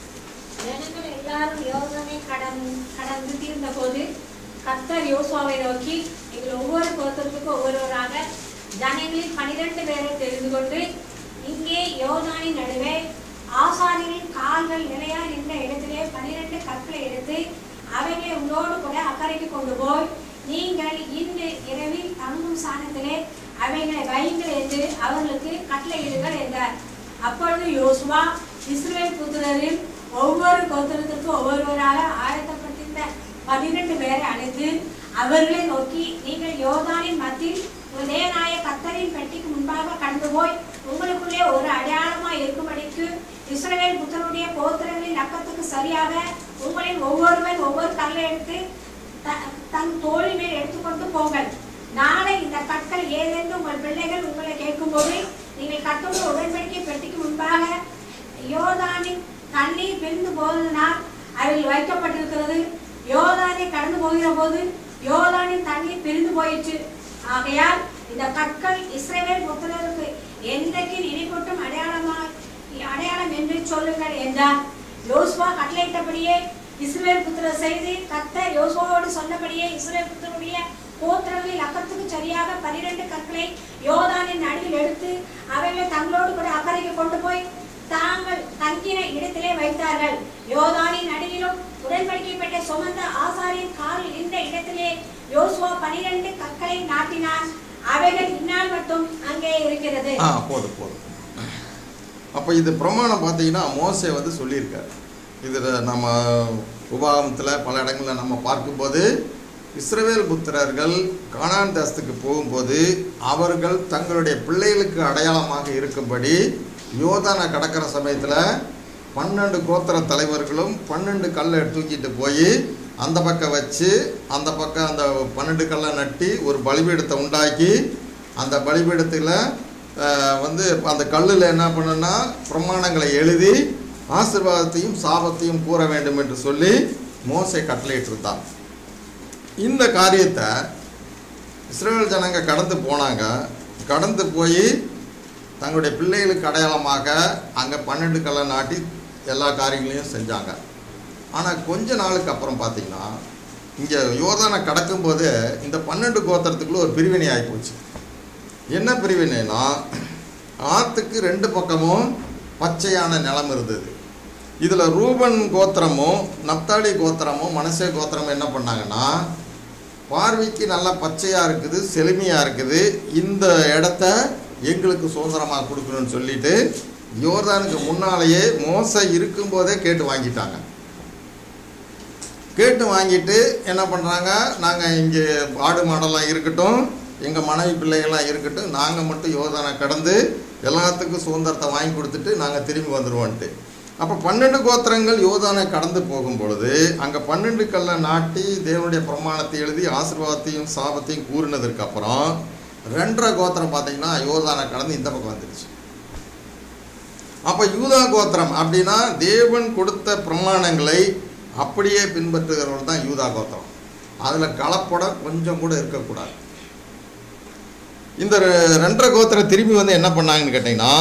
ஜனங்களில் பனிரெண்டு பேரை தெரிந்து கொண்டு இங்கே யோர்தானின் நடுவே ஆசாரியரின் கால்கள் நிலையா நின்ற இடத்திலே பனிரெண்டு கற்களை எடுத்து அவைகளை உங்களோடு கூட அக்கறைக்கு கொண்டு போய் நீங்கள் இன்று இரவில் தங்கும் சாணத்திலே அவைகளை வையுங்கள் என்று அவர்களுக்கு கட்டளையிடுங்கள் என்றார் அப்பொழுது யோசுவா இஸ்ரவேல் புத்திரரில் ஒவ்வொரு கோத்திரத்திற்கும் ஒவ்வொருவராக ஆயத்தப்பட்டிருந்த பன்னிரண்டு பேரை அழைத்து அவர்களை நோக்கி நீங்கள் யோர்தானின் மத்தியில் உதயநாய கத்தரின் பெட்டிக்கு முன்பாக கடந்து போய் உங்களுக்குள்ளே ஒரு அடையாளமாய் இருக்கும்படிக்கு இஸ்ரவேல் புத்தருடைய கோத்திரங்களின் லக்கத்துக்கு சரியாக உங்களில் ஒவ்வொருவன் ஒவ்வொரு கல்லை எடுத்து த- தன் தோழி மேல் எடுத்துக்கொண்டு போங்கள் நாளை இந்த கற்கள் ஏதென்று உங்கள் பிள்ளைகள் உங்களை கேட்கும்போது நீங்கள் கட்டுள்ள உடன்படிக்கை பெட்டிக்கு முன்பாக யோதானின் தண்ணீர் பிரிந்து போவதனால் அதில் வைக்கப்பட்டிருக்கிறது யோதானை கடந்து போகிற போது யோதானின் தண்ணீர் பிரிந்து போயிற்று ஆகையால் இந்த கற்கள் இஸ்ரவேல் புத்திரருக்கு என்றைக்கு நினைப்பட்டும் அடையாளமா அடையாளம் என்று சொல்லுங்கள் என்றார் யோசுவா கட்டளையிட்டபடியே இஸ்ரவேல் புத்திரர் செய்து கர்த்தர் யோசுவாவோடு சொன்னபடியே இஸ்ரவேல் புத்திரருடைய கோத்திரங்களில் அக்கத்துக்கு சரியாக பனிரெண்டு கற்களை யோதானின் நடுவில் எடுத்து அவைகளை தங்களோடு கூட அக்கறைக்கு கொண்டு போய் தாங்கள் தங்கின இடத்திலே வைத்தார்கள் யோதானின் நடுவிலும் உடன்படிக்கை பெற்ற சுமந்த ஆசாரியின் கால் இந்த இடத்திலே யோசுவா பனிரெண்டு கற்களை நாட்டினான் அவைகள் இந்நாள் மட்டும் அங்கே இருக்கிறது ஆ போதும் போதும் அப்போ இது பிரமாணம் பார்த்தீங்கன்னா மோசே வந்து சொல்லியிருக்காரு இதில் நம்ம உபாகமத்தில் பல இடங்களில் நம்ம பார்க்கும்போது இஸ்ரவேல் புத்திரர்கள் கானான் தேசத்துக்கு போகும்போது அவர்கள் தங்களுடைய பிள்ளைகளுக்கு அடையாளமாக இருக்கும்படி யோதானை கடக்கிற சமயத்தில் பன்னெண்டு கோத்திர தலைவர்களும் பன்னெண்டு கல்லை தூக்கிட்டு போய் அந்த பக்கம் வச்சு அந்த பக்கம் அந்த பன்னெண்டு கல்லை நட்டி ஒரு பலிபீடத்தை உண்டாக்கி அந்த பலிபீடத்தில் அஹ், வந்து அந்த கல்லில் என்ன பண்ணுன்னா பிரமாணங்களை எழுதி ஆசீர்வாதத்தையும் சாபத்தையும் கூற வேண்டும் என்று சொல்லி மோசே கட்டளையிட்டிருந்தான் இந்த காரியத்தை இஸ்ரேல் ஜனங்க கடந்து போனாங்க கடந்து போய் தங்களுடைய பிள்ளைகளுக்கு அடையாளமாக அங்கே பன்னெண்டு கல்லை நாட்டி எல்லா காரியங்களையும் செஞ்சாங்க ஆனால் கொஞ்ச நாளுக்கு அப்புறம் பார்த்தீங்கன்னா இங்கே யோதானை கடக்கும்போது இந்த பன்னெண்டு கோத்திரத்துக்குள்ள ஒரு பிரிவினை ஆகிப்போச்சு என்ன பிரிவினைனா ஆற்றுக்கு ரெண்டு பக்கமும் பச்சையான நிலம் இருந்தது இதில் ரூபன் கோத்திரமும் நப்தாலி கோத்திரமும் மனசே கோத்திரமும் என்ன பண்ணாங்கன்னா பார்வைக்கு நல்லா பச்சையாக இருக்குது செழுமையாக இருக்குது இந்த இடத்த எங்களுக்கு சுதந்திரமாக கொடுக்கணும்னு சொல்லிட்டு யோர்தானுக்கு முன்னாலேயே மோசை இருக்கும்போதே கேட்டு வாங்கிட்டாங்க கேட்டு வாங்கிட்டு என்ன பண்ணுறாங்க நாங்கள் இங்கே ஆடு மாடெல்லாம் இருக்கட்டும் எங்கள் மனைவி பிள்ளைகள்லாம் இருக்கட்டும் நாங்கள் மட்டும் யோதானை கடந்து எல்லாத்துக்கும் சுதந்திரத்தை வாங்கி கொடுத்துட்டு நாங்கள் திரும்பி வந்துடுவோன்ட்டு அப்போ பன்னெண்டு கோத்திரங்கள் யோதானை கடந்து போகும் பொழுது அங்கே பன்னெண்டு கல்லை நாட்டி தேவனுடைய பிரமாணத்தை எழுதி ஆசீர்வாதத்தையும் சாபத்தையும் கூறினதுக்கு அப்புறம் ரெண்டரை கோத்திரம் பார்த்தீங்கன்னா யோதானை கடந்து இந்த பக்கம் வந்துருச்சு அப்போ யூதா கோத்திரம் அப்படின்னா தேவன் கொடுத்த பிரமாணங்களை அப்படியே பின்பற்றுகிறவர்கள் தான் யூதா கோத்திரம் அதில் கலப்படம் கொஞ்சம் கூட இருக்கக்கூடாது இந்த ரெ- ரெண்டரை கோத்திரம் திரும்பி வந்து என்ன பண்ணாங்கன்னு கேட்டிங்கன்னா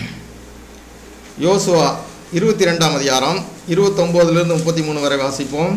யோசுவா இருபத்தி ரெண்டாம் அதிகாரம் இருபத்தொம்போதுலேருந்து முப்பத்தி மூணு வரை வாசிப்போம்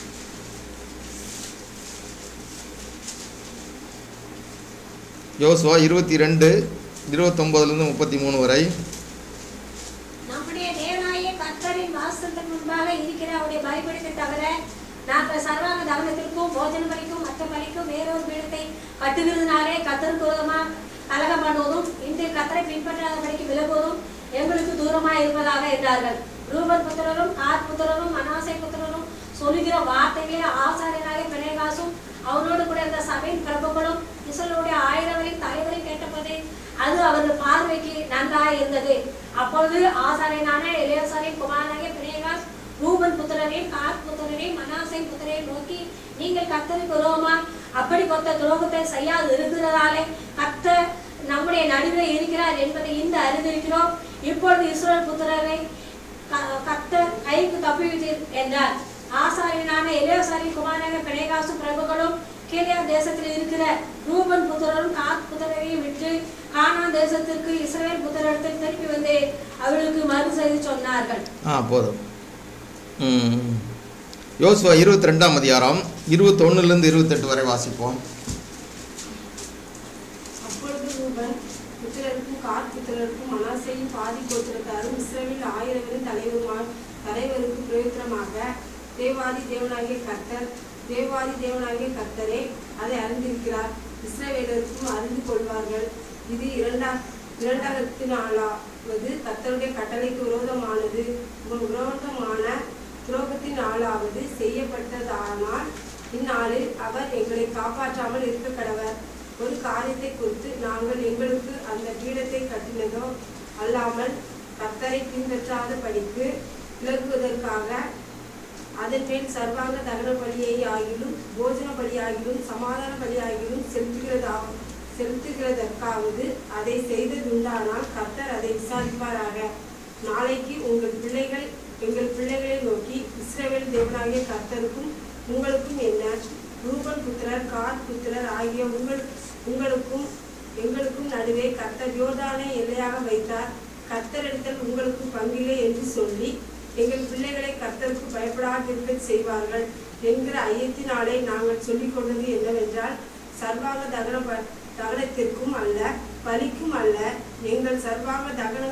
யோசுவா இருபத்தி ரெண்டு இருபத்தொம்போதுலேருந்து முப்பத்தி மூணு வரை நம்முடைய தேவனாகிய கர்த்தரின் வாசலுக்கு முன்பாக இருக்கிற அவருடைய பலிபீடத்தை தவிர நாங்கள் சர்வாங்க தகனத்திற்கும் போஜன பலிக்கும் மற்ற பலிக்கும் வேறொரு பீடத்தை கட்டுகிறதுனாலே கத்தருக்கு விரோதமா கலகம் பண்ணுவதும் இன்று கத்தரை பின்பற்றாதபடிக்கு விலகுவதும் எங்களுக்கு தூரமாக இருப்பதாக என்றார்கள் ரூபன் புத்திரரும் ஆர் புத்திரரும் மனாசை புத்திரரும் சொல்லுகிற வார்த்தைகளே ஆசாரியனாக பிணைகாசும் அவனோடு கூட இருந்த சபையின் பிரபுக்களும் இசலுடைய ஆயிரவரின் தலைவரை கேட்டபோது அது அவர்கள் பார்வைக்கு நன்றாய் இருந்தது அப்பொழுது ஆசாரியனான இளையசாரின் குமாரனாகிய பிணைகாஸ் ரூபன் புத்திரரையும் காத் புத்திரரையும் மனாசை புத்திரையும் நோக்கி நீங்கள் கத்தருக்கு விரோதமா அப்படிப்பட்ட துரோகத்தை செய்யாது இருக்கிறதாலே கர்த்தர் நம்முடைய நடுவில் இருக்கிறார் என்பதை இந்த அறிந்திருக்கிறோம் இப்பொழுது இஸ்ரவேல் புத்திரரை க- கர்த்தர் கைக்கு தப்பிவிட்டீர் என்றார் ஆசாரியனான எலியாசாரின் குமாரனாக பிணைகாசு பிரபுகளும் கீரியா தேசத்தில் இருக்கிற ரூபன் புத்திரரும் காத் புத்திரரையும் விட்டு கானான் தேசத்திற்கு இஸ்ரவேல் புத்திரத்தில் திருப்பி வந்து அவர்களுக்கு மறு செய்தி சொன்னார்கள் ஆ போதும் ம். யோசுவா இருபத்தி ரெண்டாம் அதிகாரம் இருபத்தொன்னுலேருந்து இருபத்தெட்டு வரை வாசிப்போம் அப்பொழுது ரூபன் புத்திரருக்கும் காத் புத்திரருக்கும் மனாசையும் பாதி கோத்திரத்தாரும் இஸ்ரவேல் ஆயிரவரின் தலைவருமாய் தலைவருக்கு பிரயோஜனமாக தேவாதி தேவனாகிய கர்த்தர் தேவாதி தேவனாகிய கர்த்தரே அதை அறிந்திருக்கிறார் இஸ்ரவேலருக்கும் அறிந்து கொள்வார்கள் இது இரண்டாம் இரண்டாயிரத்தினாலாவது கர்த்தருடைய கட்டளைக்கு விரோதமானது உங்கள் விரோதமான துரோகத்தின் ஆளாவது செய்யப்பட்டதானால் இந்நாளில் அவர் எங்களை காப்பாற்றாமல் இருக்க கடவர் ஒரு காரியத்தை குறித்து நாங்கள் எங்களுக்கு அந்த பீடத்தை கட்டினதோ அல்லாமல் கர்த்தரை பின்பற்றாத படிக்கு விலகுவதற்காக அதன் மேல் சர்வாங்க தகன பலியை ஆகிலும் போஜன பலியாகிலும் சமாதான பலியாகிலும் செலுத்துகிறதாகும் செலுத்துகிறதற்காவது அதை செய்ததுண்டானால் கர்த்தர் அதை விசாரிப்பாராக நாளைக்கு உங்கள் பிள்ளைகள் எங்கள் பிள்ளைகளை நோக்கி இஸ்ரவேல் தேவனாகிய கர்த்தருக்கும் உங்களுக்கும் என்ன ரூபன் புத்திரர் காத் புத்திரர் ஆகிய உங்கள் உங்களுக்கும் எங்களுக்கும் நடுவே கர்த்தர் யோர்தானை எல்லையாக வைத்தார் கர்த்தரிடத்தில் உங்களுக்கு பங்கில்லை என்று சொல்லி எங்கள் பிள்ளைகளை கர்த்தருக்கு பயப்படாதிருக்க செய்வார்கள் என்கிற ஐயத்தினாலே நாங்கள் சொல்லிக் கொண்டது என்னவென்றால் சர்வாங்க தகன ப- தகனத்திற்கும் அல்ல பலிக்கும் அல்ல எங்கள் சர்வாங்க தகன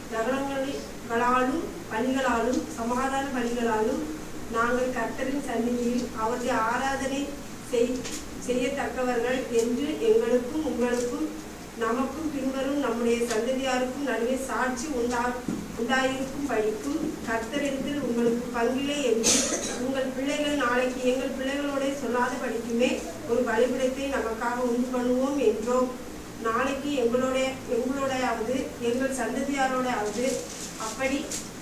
தகனங்களாலும் பலிகளாலும் சமாதான பலிகளாலும் நாங்கள் கர்த்தரின் சந்நிதியில் அவருடைய ஆராதனை செய் செய்யத்தக்கவர்கள் என்று எங்களுக்கும் உங்களுக்கும் நமக்கும் பின்வரும் நம்முடைய சந்ததியாருக்கும் நடுவே சாட்சி உண்டா உண்டாயிருக்கும் படிக்கும் கர்த்தரிடத்தில் உங்களுக்கு பங்கிலே என்று உங்கள் பிள்ளைகள் நாளைக்கு எங்கள் பிள்ளைகளோட சொல்லாத படிக்குமே ஒரு பலிபிடத்தை நமக்காக உண்டு பண்ணுவோம் என்றோம் நாளைக்கு எங்களோட எங்களோடையாவது எங்கள் சந்ததியாரோடையாவது அப்படி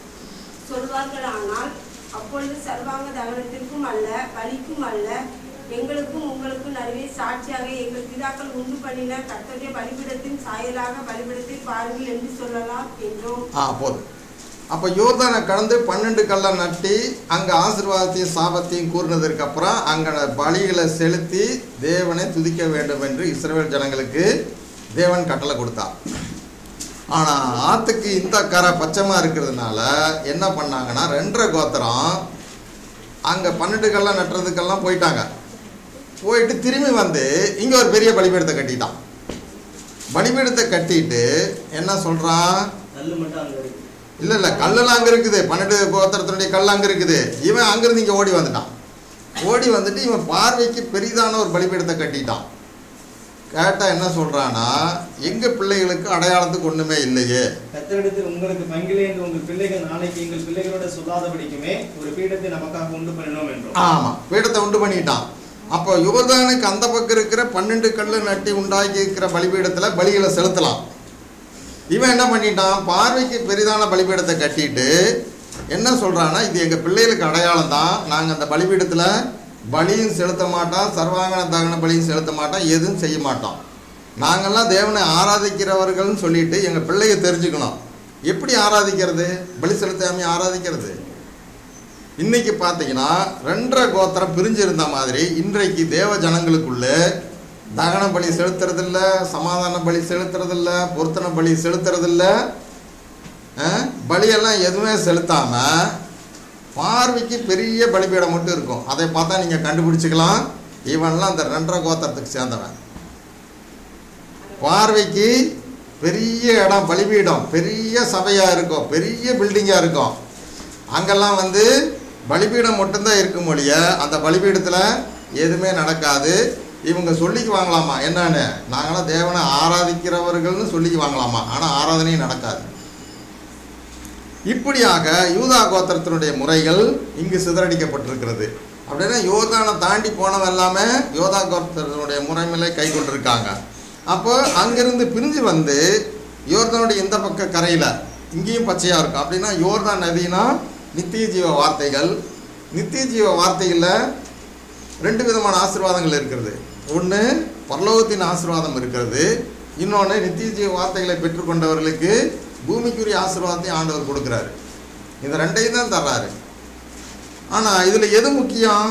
சொல்வார்களானால் அப்பொழுது சர்வாங்க தகனத்திற்கும் அல்ல பலிக்கும் அல்ல எங்களுக்கும் உங்களுக்கும் நடுவே சாட்சியாக எங்கள் பிதாக்கள் உண்டு பண்ணின கர்த்தருடைய பலிபீடத்தின் சாயலாக பலிபீடத்தை பாருங்கள் என்று சொல்லலாம் என்றோம் ஆ போதும் அப்போ யோர்தானை கடந்து பன்னெண்டு கல்லை நட்டி அங்கே ஆசீர்வாதத்தையும் சாபத்தையும் கூறினதற்கு அப்புறம் அங்கே பலிகளை செலுத்தி தேவனை துதிக்க வேண்டும் என்று இஸ்ரவேல் ஜனங்களுக்கு தேவன் கட்டளை கொடுத்தார் ஆனால் ஆற்றுக்கு இந்த கரை பச்சைமாக இருக்கிறதுனால என்ன பண்ணாங்கன்னா ரெண்டரை கோத்திரம் அங்கே பன்னெண்டு கல்லை நட்டுறதுக்கெல்லாம் போயிட்டாங்க போயிட்டு திரும்பி வந்து இங்கே ஒரு பெரிய பலிபீடத்தை கட்டிட்டான் பலிபீடத்தை கட்டிட்டு என்ன சொல்கிறான் கல்லு மட்டும் அங்க இருக்கு இல்லை இல்லை கல்லெல்லாம் அங்கே இருக்குது பன்னெண்டு கோத்திரத்தினுடைய கல் அங்கே இருக்குது இவன் அங்கேருந்து இங்கே ஓடி வந்துட்டான் ஓடி வந்துட்டு இவன் பார்வைக்கு பெரிதான ஒரு பலிபீடத்தை கட்டிட்டான் கேட்டால் என்ன சொல்கிறான்னா எங்கள் பிள்ளைகளுக்கு அடையாளத்துக்கு ஒன்றுமே இல்லையே கத்தரிடத்தில் உங்களுக்கு பங்கிலே என்று உங்கள் பிள்ளைகள் நாளைக்கு எங்கள் பிள்ளைகளோட சொல்லாதபடிக்குமே ஒரு பீடத்தை நமக்காக உண்டு பண்ணினோம் என்றோம் ஆமாம் பீடத்தை உண்டு பண்ணிட்டான் அப்போ யுவதானுக்கு அந்த பக்கம் இருக்கிற பன்னெண்டு கல்லு நட்டி உண்டாக்கி இருக்கிற பலிபீடத்தில் பலிகளை செலுத்தலாம் இவன் என்ன பண்ணிட்டான் பார்வைக்கு பெரிதான பலிபீடத்தை கட்டிட்டு என்ன சொல்கிறான்னா இது எங்கள் பிள்ளைகளுக்கு அடையாளம் தான் நாங்கள் அந்த பலிபீடத்தில் பலியும் செலுத்த மாட்டோம் சர்வாங்கன தகன பலியும் செலுத்த மாட்டோம் எதுவும் செய்ய மாட்டோம் நாங்கள்லாம் தேவனை ஆராதிக்கிறவர்கள்னு சொல்லிட்டு எங்கள் பிள்ளைய தெரிஞ்சுக்கணும் எப்படி ஆராதிக்கிறது பலி செலுத்தாமல் ஆராதிக்கிறது இன்னைக்கு பார்த்தீங்கன்னா ரெண்டரை கோத்திரம் பிரிஞ்சிருந்த மாதிரி இன்றைக்கு தேவ ஜனங்களுக்குள்ள தகன பலி செலுத்துறதில்ல சமாதான பலி செலுத்துறதில்ல பொருத்தன பலி செலுத்துறதில்ல அஹ், பலியெல்லாம் எதுவுமே செலுத்தாம பார்வைக்கு பெரிய பலிபீடம் மட்டும் இருக்கும் அதை பார்த்தா நீங்கள் கண்டுபிடிச்சிக்கலாம் இவன்லாம் அந்த ரெண்டரை கோத்திரத்துக்கு சேர்ந்தவன் பார்வைக்கு பெரிய இடம் பலிபீடம் பெரிய சபையாக இருக்கும் பெரிய பில்டிங்காக இருக்கும் அங்கெல்லாம் வந்து பலிபீடம் மட்டும்தான் இருக்கும் மொழிய அந்த பலிபீடத்தில் எதுவுமே நடக்காது இவங்க சொல்லிக்குவாங்களாமா என்னன்னு நாங்களாம் தேவனை ஆராதிக்கிறவர்கள்னு சொல்லிக்குவாங்களாமா ஆனால் ஆராதனையும் நடக்காது இப்படியாக யூதா கோத்திரத்தினுடைய முறைகள் இங்கு சிதறடிக்கப்பட்டிருக்கிறது அப்படின்னா யோதானை தாண்டி போனவன் எல்லாமே யோதா கோத்திரத்தினுடைய முறைமையில கை கொண்டிருக்காங்க அப்போ அங்கிருந்து பிரிஞ்சு வந்து யோர்தானுடைய இந்த பக்க கரையில் இங்கேயும் பச்சையாக இருக்கும் அப்படின்னா யோர்தான் நதினா நித்திய ஜீவ வார்த்தைகள் நித்திய ஜீவ வார்த்தைகளில் ரெண்டு விதமான ஆசீர்வாதங்கள் இருக்கிறது ஒன்று பரலோகத்தின் ஆசீர்வாதம் இருக்கிறது இன்னொன்று நித்திய ஜீவ வார்த்தைகளை பெற்றுக்கொண்டவர்களுக்கு பூமிக்குரிய ஆசீர்வாதத்தையும் ஆண்டவர் கொடுக்குறாரு இந்த ரெண்டையும் தான் தர்றாரு ஆனால் இதில் எது முக்கியம்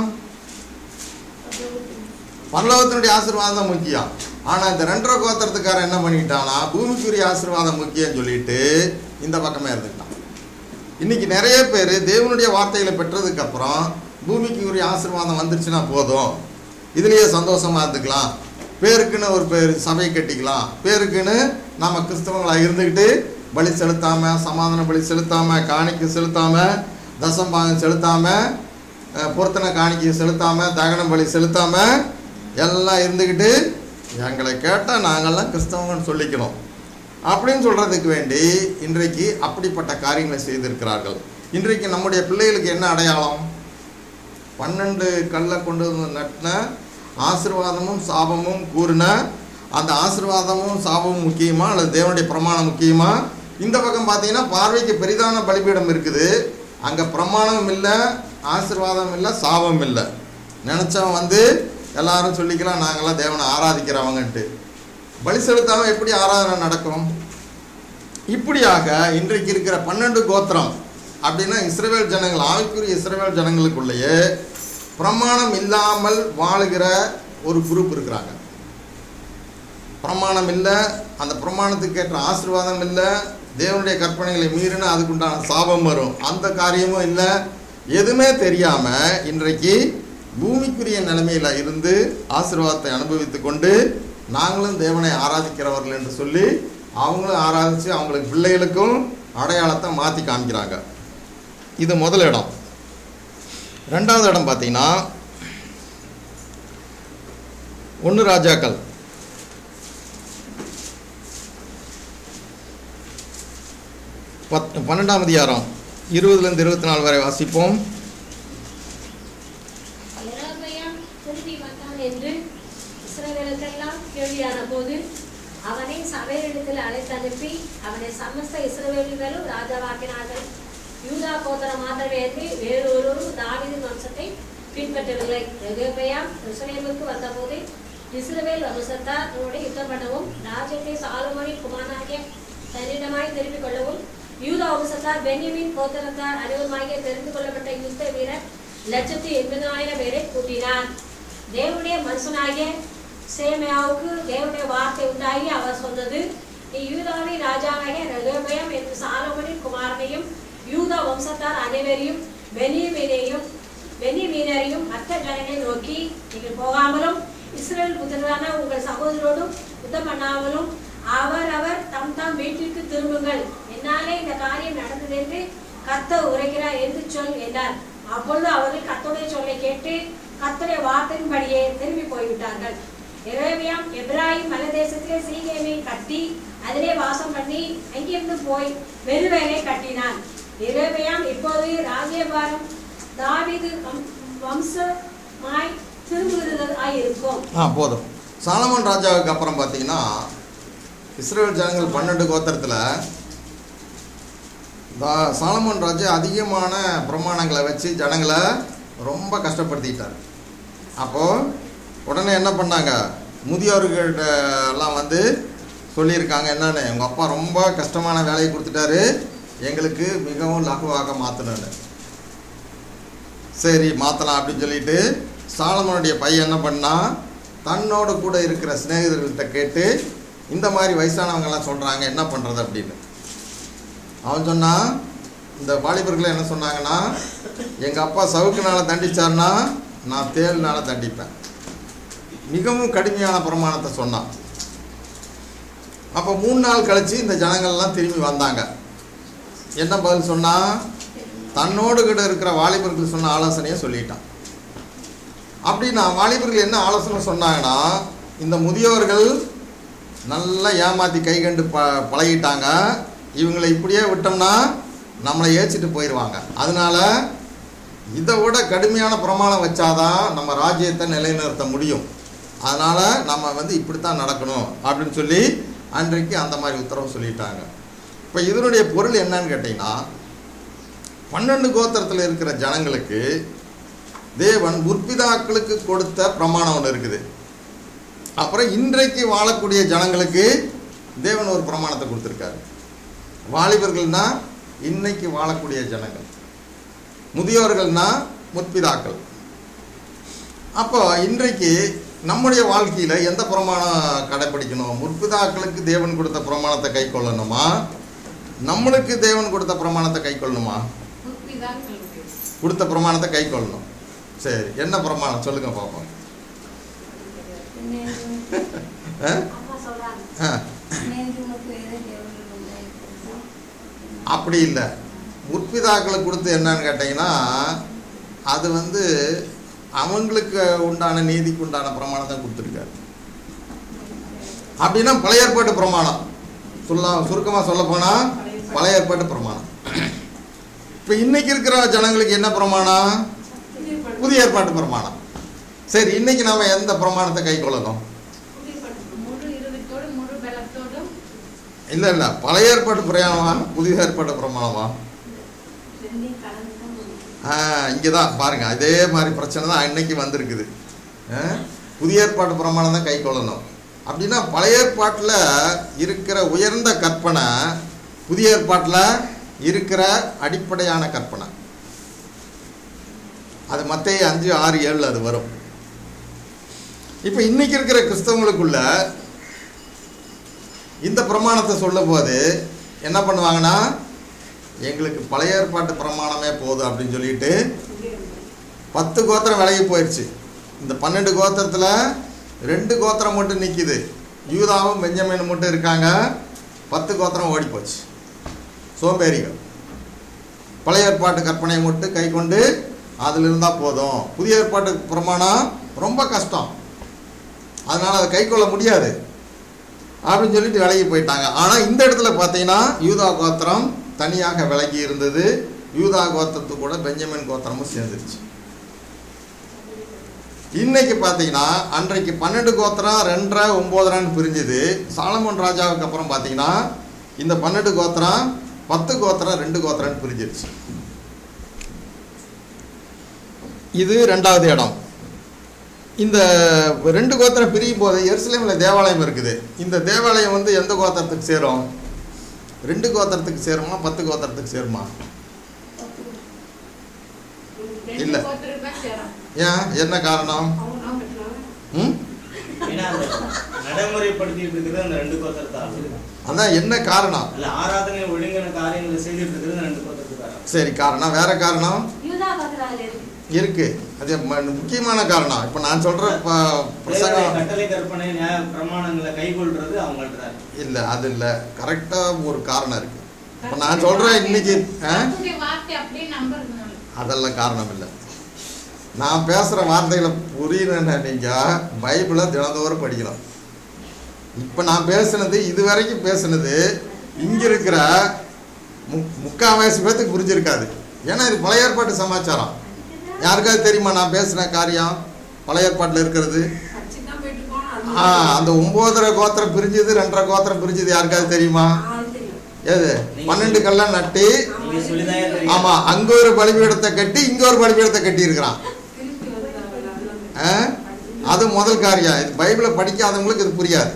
பரலோகத்தினுடைய ஆசீர்வாதம் தான் முக்கியம் ஆனால் இந்த ரெண்டரை கோத்திரத்துக்காரன் என்ன பண்ணிட்டானா பூமிக்குரிய ஆசீர்வாதம் முக்கியம்னு சொல்லிட்டு இந்த பக்கமே இருந்துட்டான் இன்னைக்கு நிறைய பேர் தேவனுடைய வார்த்தைகளை பெற்றதுக்கு அப்புறம் பூமிக்கு உரிய ஆசீர்வாதம் வந்துருச்சுன்னா போதும் இதுலயே சந்தோஷமா இருந்துக்கலாம் பேருக்குன்னு ஒரு பேர் சபை கட்டிக்கலாம் பேருக்குன்னு நம்ம கிறிஸ்தவங்களாக இருந்துக்கிட்டு பலி செலுத்தாமல் சமாதான பலி செலுத்தாமல் காணிக்கை செலுத்தாமல் தசம்பாகம் செலுத்தாமல் பொருத்தனை காணிக்கை செலுத்தாமல் தகன பலி செலுத்தாமல் எல்லாம் இருந்துக்கிட்டு எங்களை கேட்டால் நாங்கள்லாம் கிறிஸ்தவங்கன்னு சொல்லிக்கணும் அப்படின்னு சொல்கிறதுக்கு வேண்டி இன்றைக்கு அப்படிப்பட்ட காரியங்களை செய்திருக்கிறார்கள் இன்றைக்கு நம்முடைய பிள்ளைகளுக்கு என்ன அடையாளம் பன்னெண்டு கல்லை கொண்டு வந்து நட்டின ஆசீர்வாதமும் சாபமும் கூறின அந்த ஆசீர்வாதமும் சாபமும் முக்கியமா அல்லது தேவனுடைய பிரமாணம் முக்கியமா இந்த பக்கம் பார்த்தீங்கன்னா பார்வைக்கு பெரிதான பலிபீடம் இருக்குது அங்கே பிரமாணம் இல்லை ஆசீர்வாதம் இல்லை சாபம் இல்லை நினச்சவன் வந்து எல்லாரும் சொல்லிக்கலாம் நாங்களாம் தேவனை ஆராதிக்கிறவங்கன்ட்டு பலி செலுத்தாமல் எப்படி ஆராதனை நடக்கும் இப்படியாக இன்றைக்கு இருக்கிற பன்னெண்டு கோத்திரம் அப்படின்னா இஸ்ரவேல் ஜனங்கள் ஆவிக்குரிய இஸ்ரவேல் ஜனங்களுக்குள்ளேயே பிரமாணம் இல்லாமல் வாழுகிற ஒரு குரூப் இருக்கிறாங்க பிரமாணம் இல்லை அந்த பிரமாணத்துக்கு ஏற்ற ஆசீர்வாதம் இல்லை தேவனுடைய கற்பனைகளை மீறினா அதுக்குண்டான சாபம் வரும் அந்த காரியமும் இல்லை எதுவுமே தெரியாமல் இன்றைக்கு பூமிக்குரிய நிலைமையில் இருந்து ஆசீர்வாதத்தை அனுபவித்து கொண்டு நாங்களும் தேவனை ஆராதிக்கிறவர்கள் என்று சொல்லி அவங்களும் ஆராதித்து அவங்களுக்கு பிள்ளைகளுக்கும் அடையாளத்தை மாற்றி காமிக்கிறாங்க இது முதல் இடம் ரெண்டாவது இடம் பார்த்தீங்கன்னா ஒன்று ராஜாக்கள் பத் பன்னெண்டாம் அதிகாரம் இருபதுலேருந்து இருபத்தி நாலு வரை வாசிப்போம் யெரொபெயாம் திரும்பி வந்தான் என்று இஸ்ரவேலுக்கெல்லாம் கேள்வியான போது அவனை சபையிடத்தில் அழைத்து அனுப்பி அவனை சமஸ்த இஸ்ரவேலிகளும் ராஜாவாக்கினார்கள் யூதா கோத்திரம் மாத்திரமே அன்றி வேறொருவரும் தாவீதின் வம்சத்தை பின்பற்றவில்லை ரெகோபெயாம் எருசலேமுக்கு வந்தபோது இஸ்ரவேல் வம்சத்தாரோடு யுத்தம் பண்ணவும் ராஜ்யத்தை சாலமோனின் குமாரனாகிய தன்னிடமாய் திருப்பிக் கொள்ளவும் யூதா வம்சத்தார் பென்யமின் கோத்திரத்தார் அனைவருமாகிய தெரிந்து கொள்ளப்பட்ட யுத்த வீரர் லட்சத்தி எண்பதாயிரம் பேரை கூட்டினார் தேவனுடைய மனுஷனாகிய சேமையாவுக்கு தேவனுடைய வார்த்தை உண்டாகி அவர் சொன்னது நீ யூதாவின் ராஜாவாகிய ரெகோபயம் என்று சாலமனின் குமாரனையும் யூதா வம்சத்தார் அனைவரையும் பெனியமீனையும் பெனியமீனரையும் மற்ற ஜனங்களை நோக்கி நீங்கள் போகாமலும் இஸ்ரேல் புத்திரரான உங்கள் சகோதரோடும் யுத்தம் பண்ணாமலும் அவர் அவர் தம் தாம் வீட்டிற்கு திரும்புங்கள் என்னாலே இந்த காரியம் நடந்தது என்று கர்த்தர் உரைக்கிறார் என்று சொல் என்றார் அப்பொழுது அவர்கள் கர்த்தருடைய சொல்லை கேட்டு கர்த்தருடைய வார்த்தையின்படியே திரும்பி போய்விட்டார்கள் எரேமியாம் எப்ராஹிம் மலதேசத்திலே சீகேமை கட்டி அதிலே வாசம் பண்ணி அங்கிருந்து போய் வெறுவேலை கட்டினான் எரேமியாம் இப்போது ராஜ்யபாரம் தாவீது வம்- வம்சமாய் திரும்புகிறதாயிருக்கும் ஆ போதும் சாலமன் ராஜாவுக்கு அப்புறம் பார்த்தீங்கன்னா இஸ்ரேல் ஜனங்கள் பன்னெண்டு கோத்திரத்தில் தா- சாலமன் ராஜா அதிகமான பிரமாணங்களை வச்சு ஜனங்களை ரொம்ப கஷ்டப்படுத்திட்டார் அப்போது உடனே என்ன பண்ணாங்க முதியோர்கள்ட்ட எல்லாம் வந்து சொல்லியிருக்காங்க என்னன்னு உங்கள் அப்பா ரொம்ப கஷ்டமான வேலையை கொடுத்துட்டாரு எங்களுக்கு மிகவும் லகுவாக மாற்றணுன்னு சரி மாற்றலாம் அப்படின்னு சொல்லிட்டு சாலமனுடைய பையன் என்ன பண்ணா தன்னோட கூட இருக்கிற சிநேகிதர்கள்ட்ட கேட்டு இந்த மாதிரி வயசானவங்கெல்லாம் சொல்கிறாங்க என்ன பண்ணுறது அப்படின்னு அவன் சொன்னான் இந்த வாலிபர்கள் என்ன சொன்னாங்கன்னா எங்கள் அப்பா சவுக்குனால தண்டிச்சார்னா நான் தேள்னால தண்டிப்பேன் மிகவும் கடுமையான பிரமாணத்தை சொன்னான் அப்போ மூணு நாள் கழித்து இந்த ஜனங்கள்லாம் திரும்பி வந்தாங்க என்ன பதில் சொன்னா தன்னோடு கிட்ட இருக்கிற வாலிபர்கள் சொன்ன ஆலோசனையை சொல்லிட்டான் அப்படின்னா வாலிபர்கள் என்ன ஆலோசனை சொன்னாங்கன்னா இந்த முதியோர்கள் நல்லா ஏமாற்றி கை கண்டு ப பழகிட்டாங்க இவங்களை இப்படியே விட்டோம்னா நம்மளை ஏச்சிட்டு போயிடுவாங்க அதனால இதை விட கடுமையான பிரமாணம் வச்சாதான் நம்ம ராஜ்யத்தை நிலைநிறுத்த முடியும் அதனால் நம்ம வந்து இப்படித்தான் நடக்கணும் அப்படின்னு சொல்லி அன்றைக்கு அந்த மாதிரி உத்தரவு சொல்லிட்டாங்க இப்போ இதனுடைய பொருள் என்னன்னு கேட்டிங்கன்னா பன்னெண்டு கோத்திரத்தில் இருக்கிற ஜனங்களுக்கு தேவன் முற்பிதாக்களுக்கு கொடுத்த பிரமாணம் ஒன்று இருக்குது அப்புறம் இன்றைக்கு வாழக்கூடிய ஜனங்களுக்கு தேவன் ஒரு பிரமாணத்தை கொடுத்துருக்காரு வாலிபர்கள்னா இன்னைக்கு வாழக்கூடிய ஜனங்கள் முதியோர்கள்னா முற்பிதாக்கள் அப்போ இன்றைக்கு நம்முடைய வாழ்க்கையில் எந்த பிரமாணம் கடைப்பிடிக்கணும் முற்பிதாக்களுக்கு தேவன் கொடுத்த பிரமாணத்தை கை கொள்ளணுமா நம்மளுக்கு தேவன் கொடுத்த பிரமாணத்தை கை கொள்ளணுமா முற்பிதான் சொல்லுது கொடுத்த பிரமாணத்தை கை கொள்ளணும் சரி என்ன பிரமாணம் சொல்லுங்க பார்ப்போம் என்ன ஆ? அம்மா சொல்றாங்க ஆ நேற்று உனக்கு வேறு தேவர்கள் உண்டாயிருக்கிறது அப்படி இல்லை முற்பிதாக்களுக்கு கொடுத்து என்னன்னு கேட்டிங்கன்னா அது வந்து அவங்களுக்கு உண்டான நீதிக்கு உண்டான பிரமாணத்தை கொடுத்துருக்காரு அப்படின்னா பழைய ஏற்பாட்டு பிரமாணம் சொல்ல சுருக்கமாக சொல்ல போனால் பழைய ஏற்பாட்டு பிரமாணம் இப்போ இன்னைக்கு இருக்கிற ஜனங்களுக்கு என்ன பிரமாணம் புதிய ஏற்பாட்டு பிரமாணம் சரி இன்னைக்கு நாம எந்த பிரமாணத்தை கை கொள்ளணும் முழு இருதயத்தோடு முழு பலத்தோடும் இல்லை இல்லை பழைய ஏற்பாட்டு பிரயாணமா புதிய ஏற்பாட்டு பிரமாணமா ரெண்டையும் கலந்து தான் முடியும் ஆ இங்கே தான் பாருங்க அதே மாதிரி பிரச்சனை தான் இன்னைக்கு வந்திருக்குது ஆ? புதிய ஏற்பாட்டு பிரமாணம் தான் கை கொள்ளணும் அப்படின்னா பழைய ஏற்பாட்டில் இருக்கிற உயர்ந்த கற்பனை புதிய ஏற்பாட்டில் இருக்கிற அடிப்படையான கற்பனை அது மத்திய அஞ்சு ஆறு ஏழில் அது வரும் இப்போ இன்னைக்கு இருக்கிற கிறிஸ்தவங்களுக்குள்ள இந்த பிரமாணத்தை சொல்லும் போது என்ன பண்ணுவாங்கன்னா எங்களுக்கு பழைய ஏற்பாட்டு பிரமாணமே போதும் அப்படின்னு சொல்லிட்டு பத்து கோத்திரம் விலகி போயிடுச்சு இந்த பன்னெண்டு கோத்திரத்தில் ரெண்டு கோத்திரம் மட்டும் நிற்கிது யூதாவும் பெஞ்சமின் மட்டும் இருக்காங்க பத்து கோத்திரம் ஓடி போச்சு சோம்பேறிகள் பழைய ஏற்பாட்டு கற்பனையை மட்டும் கை கொண்டு அதில் இருந்தால் போதும் புதிய ஏற்பாட்டு பிரமாணம் ரொம்ப கஷ்டம் அதனால் அதை கை கொள்ள முடியாது அப்படின்னு சொல்லிட்டு விலகி போயிட்டாங்க ஆனால் இந்த இடத்துல பார்த்தீங்கன்னா யூதா கோத்திரம் தனியாக விலகி இருந்தது யூதா கோத்திரத்து கூட பெஞ்சமின் கோத்திரமும் சேர்ந்துருச்சு இன்னைக்கு பார்த்தீங்கன்னா அன்றைக்கு பன்னெண்டு கோத்திரம் ரெண்டரை ஒம்போதரைன்னு பிரிஞ்சுது சாலமன் ராஜாவுக்கு அப்புறம் பார்த்தீங்கன்னா இந்த பன்னெண்டு கோத்திரம் பத்து கோத்திரம் ரெண்டு கோத்திரம்னு பிரிஞ்சிருச்சு இது ரெண்டாவது இடம் இந்த ரெண்டு கோத்திரம் பிரியும் போது எருசலேமில் தேவாலயம் இருக்குது இந்த தேவாலயம் வந்து எந்த கோத்திரத்துக்கு சேரும் ரெண்டு கோத்திரத்துக்கு சேருமா பத்து கோத்திரத்துக்கு சேருமா ரெண்டு இல்ல. கோத்திரம் தான் சேரும் ஏன் என்ன காரணம் அவங்க நான் கட்டினாங்க ம் ஏன்னா அந்த நடைமுறைப்படுத்திட்டு இருக்கிறது அந்த ரெண்டு கோத்திரத்தால் அதான் என்ன காரணம் அல்ல ஆராதனை ஒழுங்கின காரியங்களை செய்துட்டு இருக்கிறது அந்த ரெண்டு கோத்திரத்துக்காரன் சரி காரணம் வேற காரணம் யூதா கோத்திரம் அதுல இருக்கு இருக்கு அது ம- முக்கியமான காரணம் இப்போ நான் சொல்ற ப- தேவனுடைய பிரசங்கம் கட்டளை கற்பனை நியாய பிரமாணங்களை கைக்கொள்றது அவங்கள்ட்ட இல்லை அது இல்லை கரெக்டாக ஒரு காரணம் இருக்கு இப்போ நான் சொல்றேன் இன்னைக்கு ஆ? கர்த்தருடைய வார்த்தை அப்படியே நம்புறதுனால அதெல்லாம் காரணம் இல்லை நான் பேசுகிற வார்த்தைகளை புரியணுன்னு நீங்கள் பைபிளை தினந்தோறும் படிக்கணும் இப்போ நான் பேசுனது இது வரைக்கும் பேசுனது இங்கே இருக்கிற மு முக்கால் வயசு பேர்த்துக்கு புரிஞ்சிருக்காது ஏன்னா இது பழைய ஏற்பாட்டு சமாச்சாரம் யாருக்காவது தெரியுமா நான் பேசுன காரியம் பழைய ஏற்பாட்டில் இருக்கிறது சர்ச்சுக்கு தான் போயிட்டு போனோம் ஆ அந்த ஒம்போதரை கோத்திரம் பிரிஞ்சது ரெண்டரை கோத்திரம் பிரிஞ்சது யாருக்காவது தெரியுமா அது தெரியும் ஏது பன்னெண்டு கல்லாம் நட்டி நீங்க சொல்லிதான் தெரியும் ஆமா அங்க ஒரு பலிபீடத்தை கட்டி இங்க ஒரு பலிபீடத்தை கட்டி இருக்கிறான் திருப்பி வந்தாங்க அது முதல் காரியம் இது பைபிளை படிக்காதவங்களுக்கு இது புரியாது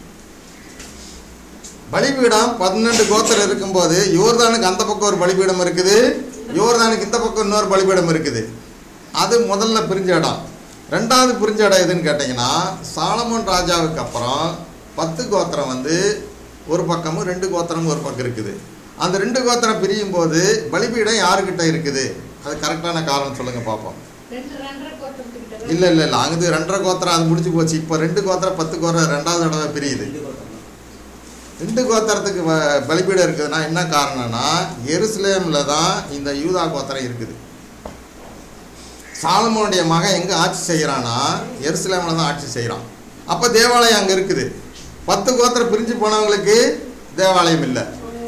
பலிபீடம் பன்னெண்டு கோத்திரம் இருக்கும்போது யோர்தானுக்கு அந்த பக்கம் ஒரு பலிபீடம் இருக்குது யோர்தானுக்கு இந்த பக்கம் இன்னொரு பலிபீடம் இருக்குது அது முதல்ல பிரிஞ்ச இடம் ரெண்டாவது பிரிஞ்ச இடம் எதுன்னு கேட்டிங்கன்னா சாலமோன் ராஜாவுக்கு அப்புறம் பத்து கோத்திரம் வந்து ஒரு பக்கமும் ரெண்டு கோத்திரமும் ஒரு பக்கம் இருக்குது அந்த ரெண்டு கோத்திரம் பிரியும் போது பலிபீடம் யாருக்கிட்ட இருக்குது அது கரெக்டான காரணம் சொல்லுங்கள் பார்ப்போம் ரெண்டு ரெண்டரை கோத்திரத்துக்கிட்ட இல்லை இல்லை இல்லை அங்கே ரெண்டரை கோத்திரம் அது முடிஞ்சு போச்சு இப்போ ரெண்டு கோத்திரம் பத்து கோத்திரம் ரெண்டாவது தடவை பிரியுது ரெண்டு கோத்திரம் தான். ரெண்டு கோத்திரத்துக்கு வ- பலிபீடம் இருக்குதுன்னா என்ன காரணம்னா எருசலேமில் தான் இந்த யூதா கோத்திரம் இருக்குது சாலமோனுடைய மகன் எங்கே ஆட்சி செய்கிறான்னா எருசலேமில் தான் ஆட்சி செய்கிறான் அப்போ தேவாலயம் அங்கே இருக்குது பத்து கோத்திரம் பிரிஞ்சு போனவங்களுக்கு தேவாலயம் இல்லை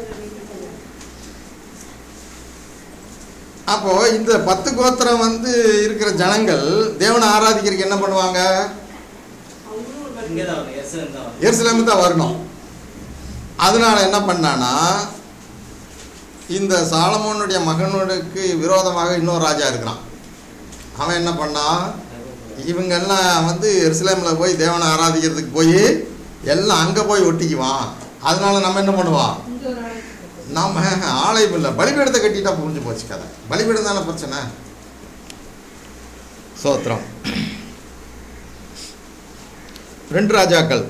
அப்போ இந்த பத்து கோத்திரம் வந்து இருக்கிற ஜனங்கள் தேவனை ஆராதிக்கிறதுக்கு என்ன பண்ணுவாங்க அவங்களும் ஒரு இங்கே தான் வரும் எஸ்என் தான் வரும் எருசலேமு தான் வரணும் அதனால என்ன பண்ணானா இந்த சாலமோனுடைய மகனுக்கு விரோதமாக இன்னொரு ராஜா இருக்கிறான் அவன் என்ன பண்ணான் இவங்கெல்லாம் வந்து எருசலேமில் போய் தேவனை ஆராதிக்கிறதுக்கு போய் எல்லாம் அங்கே போய் ஒட்டிக்குவான் அதனால நம்ம என்ன பண்ணுவோம் இங்க ஒரு ஆள் நம்ம ஆலயம் இல்லை பலிபீடத்தை கட்டிட்டா புரிஞ்சு போச்சு கதை பலிபீடம் தானே பிரச்சனை சோத்திரம் ரெண்டு ராஜாக்கள்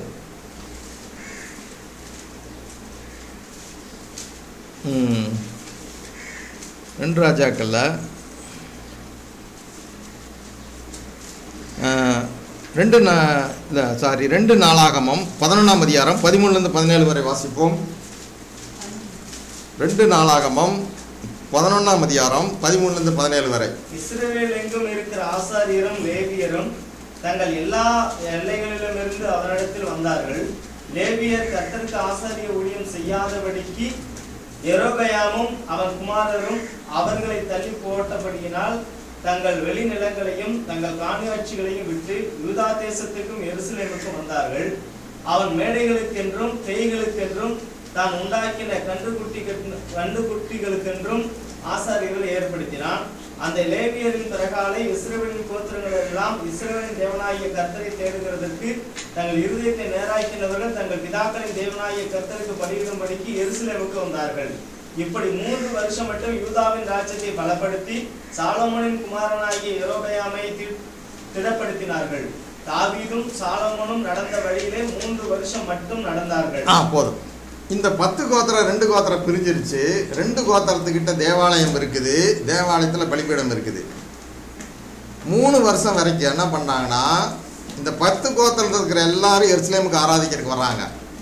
ம். ரெண்டு ராஜாக்கள்ல ஆ, ரெண்டு நா இல்லை சாரி ரெண்டு நாளாகமம் பதினொன்றாம் அதிகாரம் பதிமூணுலேருந்து பதினேழு வரை வாசிப்போம் ரெண்டு நாளாகமம் பதினொன்றாம் அதிகாரம் பதிமூணுலேருந்து பதினேழு வரை இஸ்ரவேல் எங்கும் இருக்கிற ஆசாரியரும் லேவியரும் தங்கள் எல்லா எல்லைகளிலும் இருந்து அவரிடத்தில் வந்தார்கள் லேவியர் கர்த்தருக்கு ஆசாரிய ஊழியம் செய்யாதபடிக்கு எரோபயாமும் அவன் குமாரரும் அவர்களை தள்ளி போட்டபடியினால் தங்கள் வெளிநிலங்களையும் தங்கள் காணியாட்சிகளையும் விட்டு யூதா தேசத்துக்கும் எருசலேமுக்கும் வந்தார்கள் அவன் மேடைகளுக்கென்றும் பேய்களுக்கென்றும் தான் உண்டாக்கின கன்றுக்குட்டி கன்றுக்குட்டிகளுக்கென்றும் ஆசாரியர்கள் ஏற்படுத்தினான் அந்த லேவியரின் பிறகாலை இஸ்ரவேலின் கோத்திரங்கள் எல்லாம் இஸ்ரவேலின் தேவனாகிய கர்த்தரை தேடுகிறதற்கு தங்கள் இருதயத்தை நேராக்கினவர்கள் தங்கள் பிதாக்களின் தேவனாகிய கர்த்தருக்கு பலியிடும்படிக்கு எருசலேமுக்கு வந்தார்கள் இப்படி மூன்று வருஷம் மட்டும் யூதாவின் ராஜ்யத்தை பலப்படுத்தி சாலமோனின் குமாரனாகிய யெரொபெயாமை தி- திடப்படுத்தினார்கள் தாவீதும் சாலமோனும் நடந்த வழியிலே மூன்று வருஷம் மட்டும் நடந்தார்கள் ஆ போதும் இந்த பத்து கோத்திரம் ரெண்டு கோத்திரம் பிரிஞ்சிருச்சு ரெண்டு கோத்திரத்துக்கிட்ட தேவாலயம் இருக்குது தேவாலயத்தில் பலிபீடம் இருக்குது மூணு வருஷம் வரைக்கும் என்ன பண்ணாங்கன்னா இந்த பத்து கோத்திரத்தில் இருக்கிற எல்லாரும் எருசலேமுக்கு ஆராதிக்கிறதுக்கு வர்றாங்க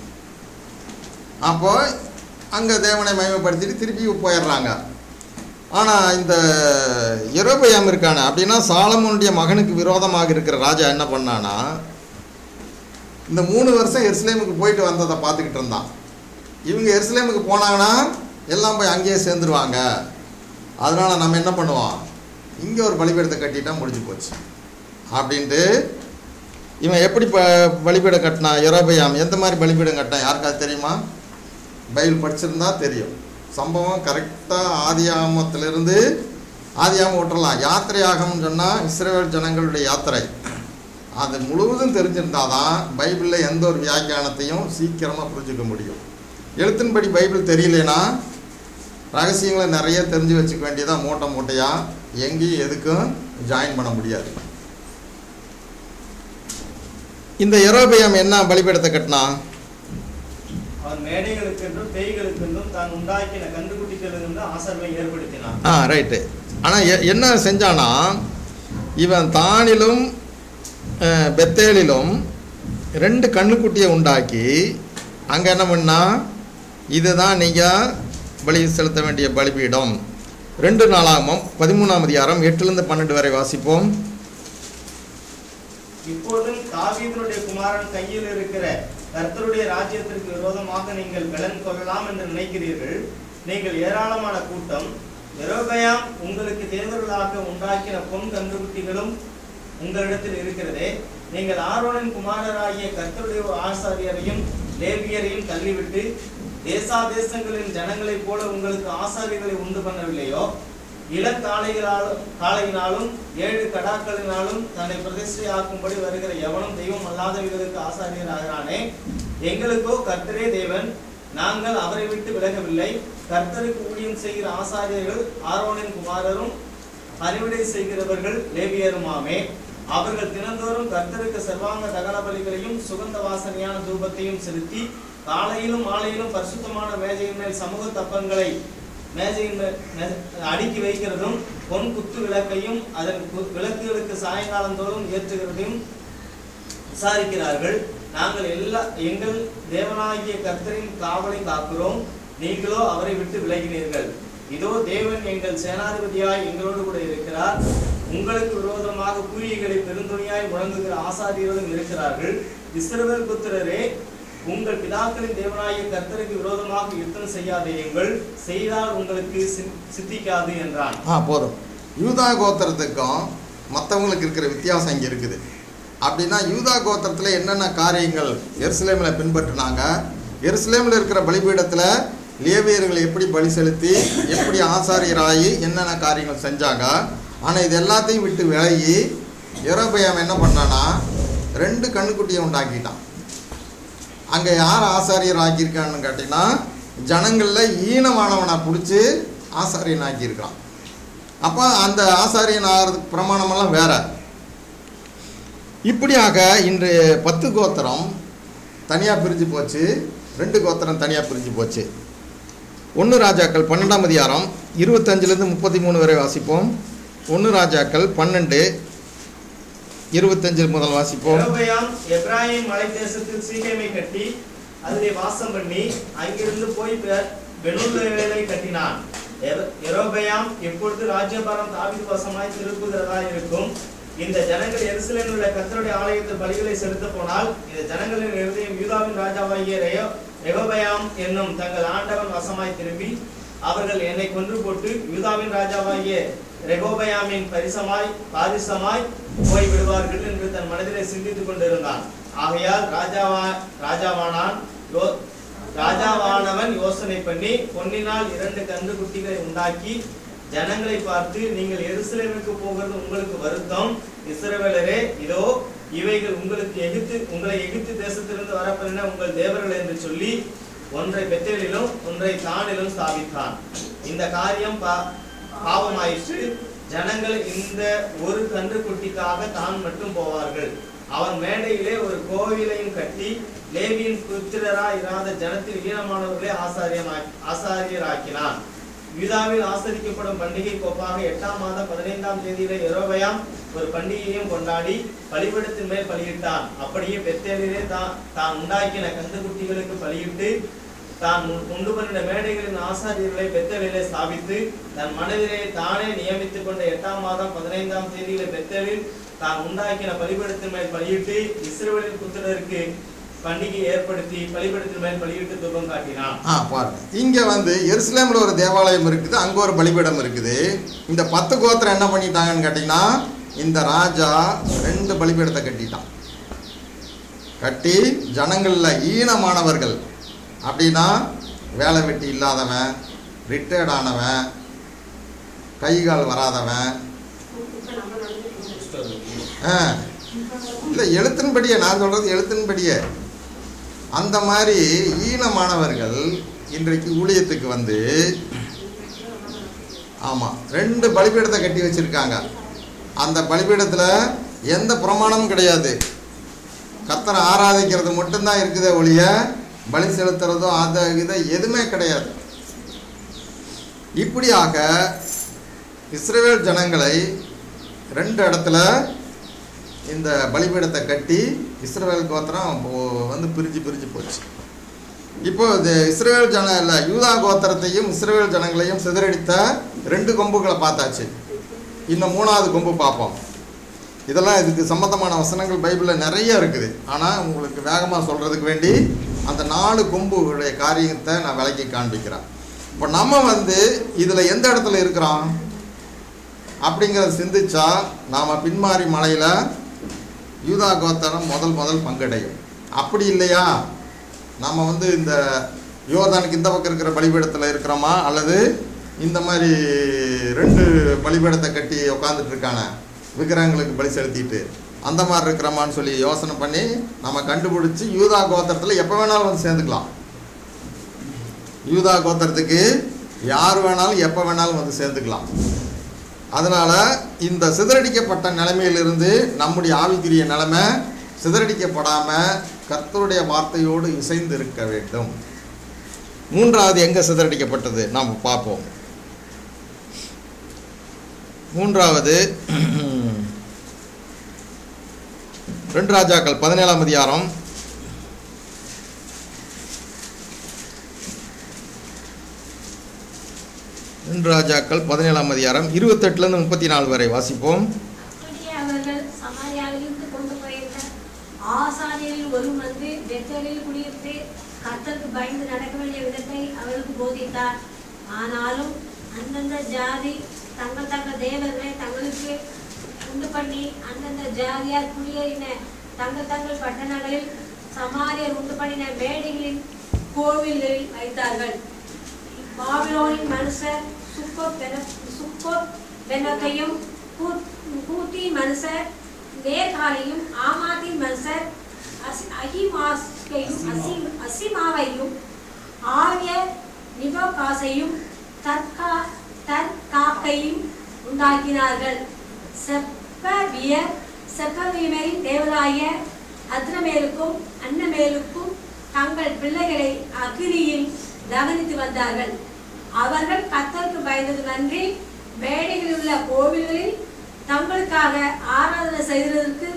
அப்போ அங்கே தேவனை மகிமைப்படுத்திட்டு திருப்பி போயிடுறாங்க ஆனால் இந்த எரோபயாம் இருக்கானே அப்படின்னா சாலமோனுடைய மகனுக்கு விரோதமாக இருக்கிற ராஜா என்ன பண்ணானா இந்த மூணு வருஷம் எருசலேமுக்கு போயிட்டு வந்ததை பார்த்துக்கிட்டு இருந்தான் இவங்க எருசலேமுக்கு போனாங்கன்னா எல்லாம் போய் அங்கேயே சேர்ந்துருவாங்க அதனால் நம்ம என்ன பண்ணுவோம் இங்கே ஒரு பலிபீடத்தை கட்டிட்டா முடிஞ்சு போச்சு அப்படின்ட்டு இவன் எப்படி ப பலிபீடம் கட்டினான் எரோபயாம் எந்த மாதிரி பலிபீடம் கட்டினான் யாருக்காவது தெரியுமா பைபிள் படிச்சிருந்தா தெரியும் சம்பவம் கரெக்டாக ஆதியாமத்திலிருந்து ஆதியாமம் விட்டுறலாம் யாத்திரை ஆகம்னு சொன்னால் இஸ்ரேல் ஜனங்களுடைய யாத்திரை அது முழுவதும் தெரிஞ்சிருந்தாதான் பைபிளில் எந்த ஒரு வியாக்கியானத்தையும் சீக்கிரமாக புரிஞ்சுக்க முடியும் எழுத்தின்படி பைபிள் தெரியலனா ரகசியங்களை நிறைய தெரிஞ்சு வச்சுக்க வேண்டியதா மூட்டை மூட்டையாக எங்கேயும் எதுக்கும் ஜாயின் பண்ண முடியாது இந்த எரோபியம் என்ன பலிபீடத்தை கட்டினான் அவன் மேடைகளுக்கென்றும் பேய்களுக்கென்றும் தான் உண்டாக்கின கன்றுக்குட்டிகளிலிருந்து ஆசார்களை ஏற்படுத்தினான் ஆ ரைட்டு ஆனால் என்ன செஞ்சானா இவன் தானிலும் அஹ், பெத்தேலிலும் ரெண்டு கண்ணுக்குட்டியை உண்டாக்கி அங்கே என்ன பண்ணா இதுதான் நீங்கள் பலி செலுத்த வேண்டிய பலிபீடம் ரெண்டு நாளாகமும் பதிமூணாம் அதிகாரம் எட்டுலேருந்து பன்னெண்டு வரை வாசிப்போம் இப்போதும் தாவீதனுடைய குமாரன் கையில் இருக்கிற கர்த்தருடைய ராஜ்யத்திற்கு விரோதமாக நீங்கள் பலன் கொள்ளலாம் என்று நினைக்கிறீர்கள் நீங்கள் ஏராளமான கூட்டம் எரோபயாம் உங்களுக்கு தேவர்களாக உண்டாக்கின பொன் கன்றுக்குட்டிகளும் உங்களிடத்தில் இருக்கிறதே நீங்கள் ஆரோனின் குமாரராகிய கர்த்தருடைய ஆசாரியரையும் லேவியரையும் தள்ளிவிட்டு தேசாதேசங்களின் ஜனங்களைப் போல உங்களுக்கு ஆசாரியர்களை உண்டு பண்ணவில்லையோ இளக்காளைகளாலும் காளையினாலும் ஏழு கடாக்களினாலும் தன்னை பிரதிஷ்டையாக்கும்படி வருகிற எவனும் தெய்வம் அல்லாதவர்களுக்கு ஆசாரியர் ஆகிறானே எங்களுக்கோ கர்த்தரே தேவன் நாங்கள் அவரை விட்டு விலகவில்லை கர்த்தருக்கு ஊழியம் செய்கிற ஆசாரியர்கள் ஆரோனின் குமாரரும் பணிவிடை செய்கிறவர்கள் லேவியருமாமே அவர்கள் தினந்தோறும் கர்த்தருக்கு சர்வாங்க தகன பலிகளையும் சுகந்த வாசனையான தூபத்தையும் செலுத்தி காலையிலும் மாலையிலும் பரிசுத்தமான மேஜையின் மேல் சமூக தப்பங்களை மேஜையின் மேல் மே- அடுக்கி வைக்கிறதும் பொன் குத்து விளக்கையும் அதன் கு- விளக்குகளுக்கு சாயங்காலந்தோறும் ஏற்றுகிறதையும் விசாரிக்கிறார்கள் நாங்கள் எல்லா எங்கள் தேவனாகிய கர்த்தரின் காவலை காக்கிறோம் நீங்களோ அவரை விட்டு விலகினீர்கள் இதோ தேவன் எங்கள் சேனாதிபதியாய் எங்களோடு கூட இருக்கிறார் உங்களுக்கு விரோதமாக கூலிகளை பெருந்துணியாய் முழங்குகிற ஆசாரியர்களும் இருக்கிறார்கள் இஸ்ரவேல் புத்திரரே உங்கள் பிதாக்களின் தேவனாகிய கர்த்தருக்கு விரோதமாக யுத்தம் செய்யாதேயுங்கள் செய்தால் உங்களுக்கு சி- சித்திக்காது என்றான் ஆ போதும் யூதா கோத்திரத்துக்கும் மற்றவங்களுக்கு இருக்கிற வித்தியாசம் இங்கே இருக்குது அப்படின்னா யூதா கோத்திரத்தில் என்னென்ன காரியங்கள் எருசலேமில் பின்பற்றினாங்க எருசலேமில் இருக்கிற பலிபீடத்தில் லேவியர்களை எப்படி பலி செலுத்தி எப்படி ஆசாரியராகி என்னென்ன காரியங்கள் செஞ்சாங்க ஆனால் இது எல்லாத்தையும் விட்டு விலகி எரோபயாம் என்ன பண்ணானா ரெண்டு கண்ணுக்குட்டியை உண்டாக்கிட்டான் அங்கே யார் ஆசாரியர் ஆக்கியிருக்கான்னு கேட்டிங்கன்னா ஜனங்களில் ஈனமானவனை பிடிச்சி ஆசாரியன் ஆக்கியிருக்கான் அப்போ அந்த ஆசாரியன் ஆகிறதுக்கு பிரமாணமெல்லாம் வேற இப்படியாக இன்று பத்து கோத்திரம் தனியாக பிரிஞ்சு போச்சு ரெண்டு கோத்திரம் தனியாக பிரிஞ்சு போச்சு ஒன்று ராஜாக்கள் பன்னெண்டாம் அதிகாரம் இருபத்தஞ்சிலேருந்து முப்பத்தி மூணு வரை வாசிப்போம் ஒன்று ராஜாக்கள் பன்னெண்டு இருபத்தஞ்சில் முதல் வாசிப்போம் யெரொபெயாம் எப்ராயிம் மலை தேசத்தில் சீகேமை கட்டி அதிலே வாசம் பண்ணி அங்கிருந்து போய் பெ- பெனூவேலை கட்டினான் எர- யெரொபெயாம் இப்பொழுது ராஜ்யபாரம் தாவீது வசமாய் திருப்புகிறதா இருக்கும் இந்த ஜனங்கள் எருசலேமில் உள்ள கர்த்தருடைய ஆலயத்தில் பலிகளை செலுத்த போனால் இந்த ஜனங்களின் இருதயம் யூதாவின் ராஜாவாகிய ரெயோ ரெகோபயாம் என்னும் தங்கள் ஆண்டவன் வசமாய் திரும்பி அவர்கள் என்னை கொன்று போட்டு யூதாவின் ராஜாவாகிய ரெகோபயாமின் பரிசமாய் பாரிசமாய் போய் விடுவார்கள் என்று தன் மனதிலே சிந்தித்துக் கொண்டிருந்தான் ஆகையால் ராஜாவா ராஜாவானான் யோ ராஜாவானவன் யோசனை பண்ணி பொன்னினால் இரண்டு கன்று குட்டிகளை உண்டாக்கி ஜனங்களை பார்த்து நீங்கள் எருசலேமுக்கு போகிறது உங்களுக்கு வருத்தம் இஸ்ரவேலரே இதோ இவைகள் உங்களுக்கு எகிப்து உங்களை எகிப்து தேசத்திலிருந்து வரப்பெறின உங்கள் தேவர்கள் என்று சொல்லி ஒன்றை பெத்தேலிலும் ஒன்றை தானிலும் ஸ்தாபித்தான் இந்த காரியம் பா- பாவமாயிற்று ஜனங்கள் இந்த ஒரு கன்று குட்டிக்காக தான் மட்டும் போவார்கள் அவன் மேடையிலே ஒரு கோவிலையும் கட்டி லேவியின் புத்திரரா இராத ஜனத்தில் ஈனமானவர்களே ஆசாரியமா ஆசாரியராக்கினான் யூதாவில் ஆசரிக்கப்படும் பண்டிகை கோப்பாக எட்டாம் மாதம் பதினைந்தாம் தேதியிலே எரோபயாம் ஒரு பண்டிகையையும் கொண்டாடி பலிபீடத்தின் மேல் பலியிட்டான் அப்படியே பெத்தேலிலே தான் தான் உண்டாக்கின கந்துக்குட்டிகளுக்கு பலியிட்டு தான் உ- உண்டு பண்ணின மேடைகளின் ஆசாரியர்களை பெத்தேலிலே ஸ்தாபித்து தன் மனதிலே தானே நியமித்துக் கொண்ட எட்டாம் மாதம் பதினைந்தாம் தேதியிலே பெத்தேலில் தான் உண்டாக்கின பலிபீடத்தின் மேல் பலியிட்டு இஸ்ரவேலின் புத்திரருக்கு பண்டிகை ஏற்படுத்தி பலிபீடத்தின் மேல் பலியிட்டு துக்கம் காட்டினான் ஆ பாருங்க இங்க வந்து எருசலேம்ல ஒரு தேவாலயம் இருக்குது அங்க ஒரு பலிபீடம் இருக்குது இந்த பத்து கோத்திரம் என்ன பண்ணிட்டாங்கன்னு கேட்டீங்கன்னா இந்த ராஜா ரெண்டு பலிபீடத்தை கட்டிட்டான் கட்டி ஜனங்கள்ல ஈனமானவர்கள் அப்படின்னா வேலை வெட்டி இல்லாதவன் ரிட்டையர்ட் ஆனவன் கை கால் வராதவன் இப்ப நம்ம நடந்துட்டு இருக்கோம். ஆ இல்லை எழுத்தின்படியே நான் சொல்கிறது எழுத்தின்படியே அந்த மாதிரி ஈனமானவர்கள் இன்றைக்கு ஊழியத்துக்கு வந்து ஆமாம் ரெண்டு பலிபீடத்தை கட்டி வச்சுருக்காங்க அந்த பலிபீடத்தில் எந்த பிரமாணமும் கிடையாது கத்தரை ஆராதிக்கிறது மட்டும்தான் இருக்குதே ஒழிய பலி செலுத்துறதோ அதை இதை எதுவுமே கிடையாது இப்படியாக இஸ்ரவேல் ஜனங்களை ரெண்டு இடத்துல இந்த பலிபீடத்தை கட்டி இஸ்ரவேல் கோத்திரம் ஓ- வந்து பிரிஞ்சு பிரிஞ்சு போச்சு இப்போ இது இஸ்ரவேல் ஜன இல்லை யூதா கோத்திரத்தையும் இஸ்ரவேல் ஜனங்களையும் சிதறடித்த ரெண்டு கொம்புகளை பார்த்தாச்சு இன்னும் மூணாவது கொம்பு பார்ப்போம் இதெல்லாம் இதுக்கு சம்பந்தமான வசனங்கள் பைபிளில் நிறைய இருக்குது ஆனால் உங்களுக்கு வேகமாக சொல்கிறதுக்கு வேண்டி அந்த நாலு கொம்புகளுடைய காரியத்தை நான் விளக்கி காண்பிக்கிறேன் இப்போ நம்ம வந்து இதில் எந்த இடத்துல இருக்கிறோம் அப்படிங்கிறத சிந்திச்சா நாம் பின்மாரி மலையில் யூதா கோத்திரம் முதல் முதல் பங்கடையும் அப்படி இல்லையா நம்ம வந்து இந்த யோர்தானுக்கு இந்த பக்கம் இருக்கிற பலிபீடத்தில் இருக்கிறோமா அல்லது இந்த மாதிரி ரெண்டு பலிபீடத்தை கட்டி உட்காந்துட்டு இருக்கானே விக்கிரகங்களுக்கு பலி செலுத்திட்டு அந்த மாதிரி இருக்கிறோமான்னு சொல்லி யோசனை பண்ணி நம்ம கண்டுபிடிச்சி யூதா கோத்திரத்தில் எப்போ வேணாலும் வந்து சேர்ந்துக்கலாம் யூதா கோத்திரத்துக்கு யார் வேணாலும் எப்போ வேணாலும் வந்து சேர்ந்துக்கலாம் அதனால் இந்த சிதறடிக்கப்பட்ட நிலைமையிலிருந்து நம்முடைய ஆவிக்குரிய நிலைமை சிதறடிக்கப்படாமல் கர்த்தருடைய வார்த்தையோடு இசைந்து இருக்க வேண்டும் மூன்றாவது எங்கே சிதறடிக்கப்பட்டது நாம் பார்ப்போம் மூன்றாவது ரெண்டு ராஜாக்கள் பதினேழாம் அதிகாரம் ரெண்டு ராஜாக்கள் பதினேழாம் அதிகாரம் இருபத்தெட்டுலேருந்து முப்பத்தி நாலு வரை வாசிப்போம் அப்படியே அவர்கள் சமாரியாவிலிருந்து கொண்டு போயிருந்த ஆசாரியரில் ஒரு வந்து பெத்தேலில் குடியிருந்து கர்த்தருக்கு பயந்து நடக்க வேண்டிய விதத்தை அவர்களுக்கு போதித்தார் ஆனாலும் அந்தந்த ஜாதி தங்கள் தங்கள் தேவர்களை தங்களுக்கு உண்டு பண்ணி அந்தந்த ஜாதியார் குடியேறின தங்கள் தங்கள் பட்டணங்களில் சமாரியர் உண்டு பண்ணின மேடைகளின் கோவில்களில் வைத்தார்கள் பாபிலோனின் மனுஷர் சுக்கோத் பென- சுக்கோத் பெனத்தையும் கூத்- கூத்தின் மனுஷர் நேர்காலையும் ஆமாத்தின் மனுஷர் அசி- அகிமாஸ்கையும் அசி- அசிமாவையும் ஆவிய நிபோகாசையும் தற்கா தற்காக்கையும் உண்டாக்கினார்கள் செப்பவியர் செப்பவியரின் தேவராய அத்ரமேலுக்கும் அன்னமேலுக்கும் தங்கள் பிள்ளைகளை அகிரியில் தகனித்து வந்தார்கள் அவர்கள் கத்தருக்கு பயந்தது நன்றி மேடைகளில் உள்ள கோவில்களில் தங்களுக்காக ஆராதனை செய்ததற்கு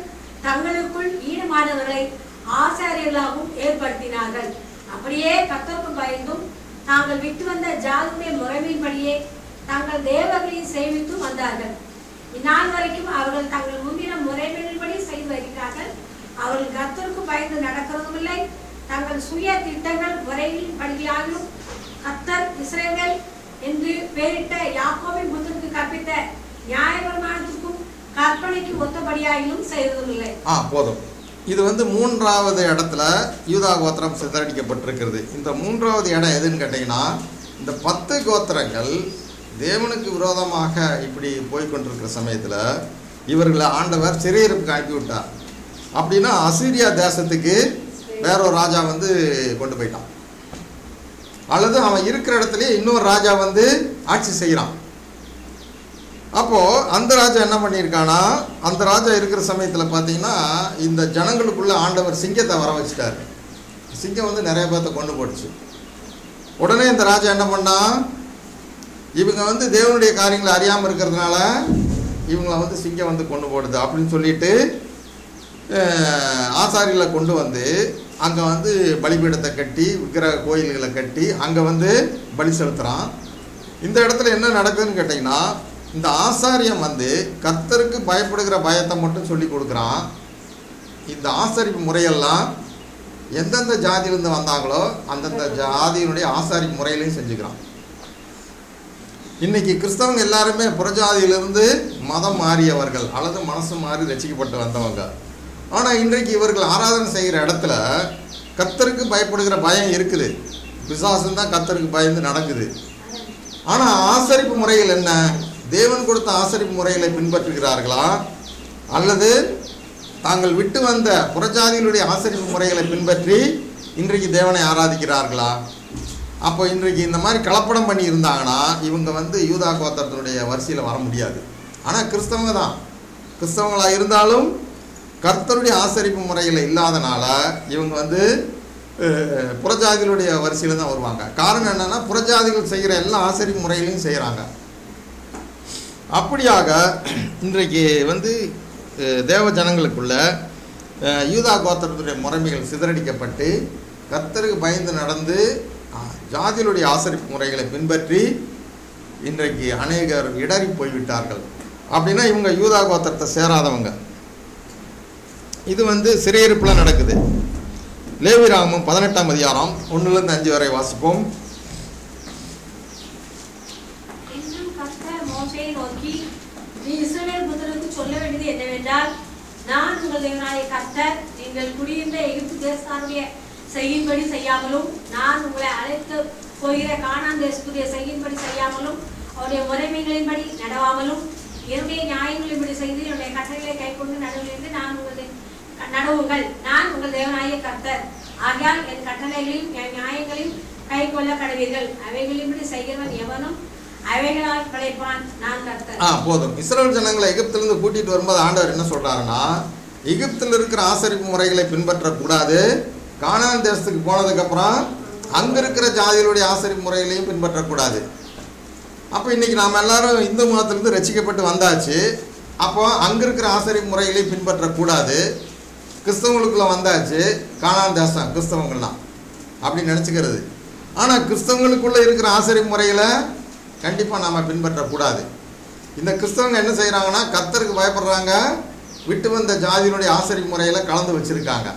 தங்களுக்குள் ஈடுமானவர்களை ஆசாரியர்களாகவும் ஏற்படுத்தினார்கள் அப்படியே கத்தருக்கு பயந்தும் தாங்கள் விட்டு வந்த ஜாதியுடைய முறைமையின்படியே தங்கள் தேவர்களை சேவித்து வந்தார்கள் இந்நாள் வரைக்கும் அவர்கள் தங்கள் முந்தின முறைமையின்படி செய்து வருகிறார்கள் அவர்கள் கர்த்தருக்கு பயந்து நடக்கிறதும் இல்லை தங்கள் சுய திட்டங்கள் முறைகளின் படிகளாலும் கத்தர் இஸ்ரேல் என்று பெயரிட்ட யாக்கோபின் புத்தருக்கு கற்பித்த நியாயபிரமாணத்திற்கும் கற்பனைக்கு ஒத்தபடியாயிலும் செய்ததும் இல்லை ஆ போதும் இது வந்து மூன்றாவது இடத்துல யூதா கோத்திரம் சிதறடிக்கப்பட்டிருக்கிறது இந்த மூன்றாவது இடம் எதுன்னு கேட்டிங்கன்னா இந்த பத்து கோத்திரங்கள் தேவனுக்கு விரோதமாக இப்படி போய் கொண்டிருக்கிற சமயத்தில் இவர்களை ஆண்டவர் சிறையிருப்புக்கு அனுப்பி விட்டார் அப்படின்னா அசீரியா தேசத்துக்கு வேற ஒரு ராஜா வந்து கொண்டு போயிட்டான் அல்லது அவன் இருக்கிற இடத்துலயே இன்னொரு ராஜா வந்து ஆட்சி செய்கிறான் அப்போ அந்த ராஜா என்ன பண்ணியிருக்கானா அந்த ராஜா இருக்கிற சமயத்தில் பார்த்தீங்கன்னா இந்த ஜனங்களுக்குள்ள ஆண்டவர் சிங்கத்தை வர வச்சுட்டாரு சிங்கம் வந்து நிறைய பேர்த்த கொண்டு போடுச்சு உடனே இந்த ராஜா என்ன பண்ணா இவங்க வந்து தேவனுடைய காரியங்களை அறியாமல் இருக்கிறதுனால இவங்களை வந்து சிங்கம் வந்து கொண்டு போடுது அப்படின்னு சொல்லிட்டு அஹ், ஆசாரிகளை கொண்டு வந்து அங்கே வந்து பலிபீடத்தை கட்டி விக்கிரக கோயில்களை கட்டி அங்கே வந்து பலி செலுத்துகிறான் இந்த இடத்துல என்ன நடக்குதுன்னு கேட்டிங்கன்னா இந்த ஆசாரியம் வந்து கர்த்தருக்கு பயப்படுகிற பயத்தை மட்டும் சொல்லி கொடுக்குறான் இந்த ஆசாரிப்பு முறையெல்லாம் எந்தெந்த ஜாதியிலேருந்து வந்தாங்களோ அந்தந்த ஜாதியினுடைய ஆசாரிப்பு முறையிலையும் செஞ்சுக்கிறான் இன்னைக்கு கிறிஸ்தவங்க எல்லாருமே புறஜாதியிலிருந்து மதம் மாறியவர்கள் அல்லது மனசு மாறி ரசிக்கப்பட்டு வந்தவங்க ஆனால் இன்றைக்கு இவர்கள் ஆராதனை செய்கிற இடத்துல கர்த்தருக்கு பயப்படுகிற பயம் இருக்குது பிசாசம் தான் கர்த்தருக்கு பயந்து நடக்குது ஆனால் ஆசரிப்பு முறைகள் என்ன தேவன் கொடுத்த ஆசரிப்பு முறைகளை பின்பற்றுகிறார்களா அல்லது தாங்கள் விட்டு வந்த புறஜாதிகளுடைய ஆசரிப்பு முறைகளை பின்பற்றி இன்றைக்கு தேவனை ஆராதிக்கிறார்களா அப்போ இன்றைக்கு இந்த மாதிரி கலப்படம் பண்ணி இருந்தாங்கன்னா இவங்க வந்து யூதா கோத்திரத்தினுடைய வரிசையில் வர முடியாது ஆனால் கிறிஸ்தவங்க தான் கிறிஸ்தவங்களாக இருந்தாலும் கர்த்தருடைய ஆசரிப்பு முறையில் இல்லாதனால இவங்க வந்து அஹ், புறஜாதிகளுடைய வரிசையில் தான் வருவாங்க காரணம் என்னன்னா புறஜாதிகள் செய்கிற எல்லா ஆசரிப்பு முறைகளையும் செய்கிறாங்க அப்படியாக இன்றைக்கு வந்து அஹ், தேவ ஜனங்களுக்குள்ள அஹ், யூதா கோத்திரத்துடைய முறைமைகள் சிதறடிக்கப்பட்டு கர்த்தருக்கு பயந்து நடந்து அஹ், ஜாதிகளுடைய ஆசரிப்பு முறைகளை பின்பற்றி இன்றைக்கு அநேகர் இடறி போய்விட்டார்கள் அப்படின்னா இவங்க யூதா கோத்திரத்தை சேராதவங்க இது வந்து சிறையிருப்பில் நடக்குது லேவிராமம் பதினெட்டாம் அதிகாரம் ஒன்றுலேருந்து அஞ்சு வரை வாசிப்போம் இன்னும் கர்த்தர் மோசேயை நோக்கி நீ இஸ்ரவேல் புத்திரருக்கு சொல்ல வேண்டியது என்னவென்றால் நான் உங்கள் தேவனாய கர்த்தர் நீங்கள் குடியிருந்த எகிப்து தேசத்தாருடைய செய்யும்படி செய்யாமலும் நான் உங்களை அழைத்து போகிற கானான் தேசத்துடைய செய்யும்படி செய்யாமலும் அவருடைய முறைமைகளின்படி நடவாமலும் என்னுடைய நியாயங்களின்படி செய்து என்னுடைய கட்டளைகளை கைக்கொண்டு நடுவிலிருந்து நான் உங்கள் தே- நடவுங்கள் நான் உங்கள் தேவனாய கர்த்தர் ஆகையால் என் கட்டளைகளையும் என் நியாயங்களையும் கை கொள்ள கடவீர்கள் அவைகளின்படி செய்கிறவன் எவனும் அவைகளால் பிழைப்பான் நான் கர்த்தர் ஆ போதும் இஸ்ரேல் ஜனங்களை எகிப்திலிருந்து கூட்டிட்டு வரும்போது ஆண்டவர் என்ன சொல்றாருன்னா எகிப்தில் இருக்கிற ஆசரிப்பு முறைகளை பின்பற்றக்கூடாது கானான் தேசத்துக்கு போனதுக்கப்புறம் அங்கே இருக்கிற ஜாதிகளுடைய ஆசரிப்பு முறைகளையும் பின்பற்றக்கூடாது அப்போ இன்னைக்கு நாம் எல்லாரும் இந்து மதத்திலிருந்து ரசிக்கப்பட்டு வந்தாச்சு அப்போ அங்கே இருக்கிற ஆசரிப்பு முறைகளையும் பின்பற்றக்கூடாது கிறிஸ்தவங்களுக்குள்ள வந்தாச்சு கானான் தேசம் கிறிஸ்தவங்கள்லாம் அப்படின்னு நினச்சிக்கிறது ஆனால் கிறிஸ்தவங்களுக்குள்ள இருக்கிற ஆசரிப்பு முறைகளை கண்டிப்பாக நாம் பின்பற்றக்கூடாது இந்த கிறிஸ்தவங்க என்ன செய்கிறாங்கன்னா கர்த்தருக்கு பயப்படுறாங்க விட்டு வந்த ஜாதியினுடைய ஆசரிப்பு முறையில் கலந்து வச்சுருக்காங்க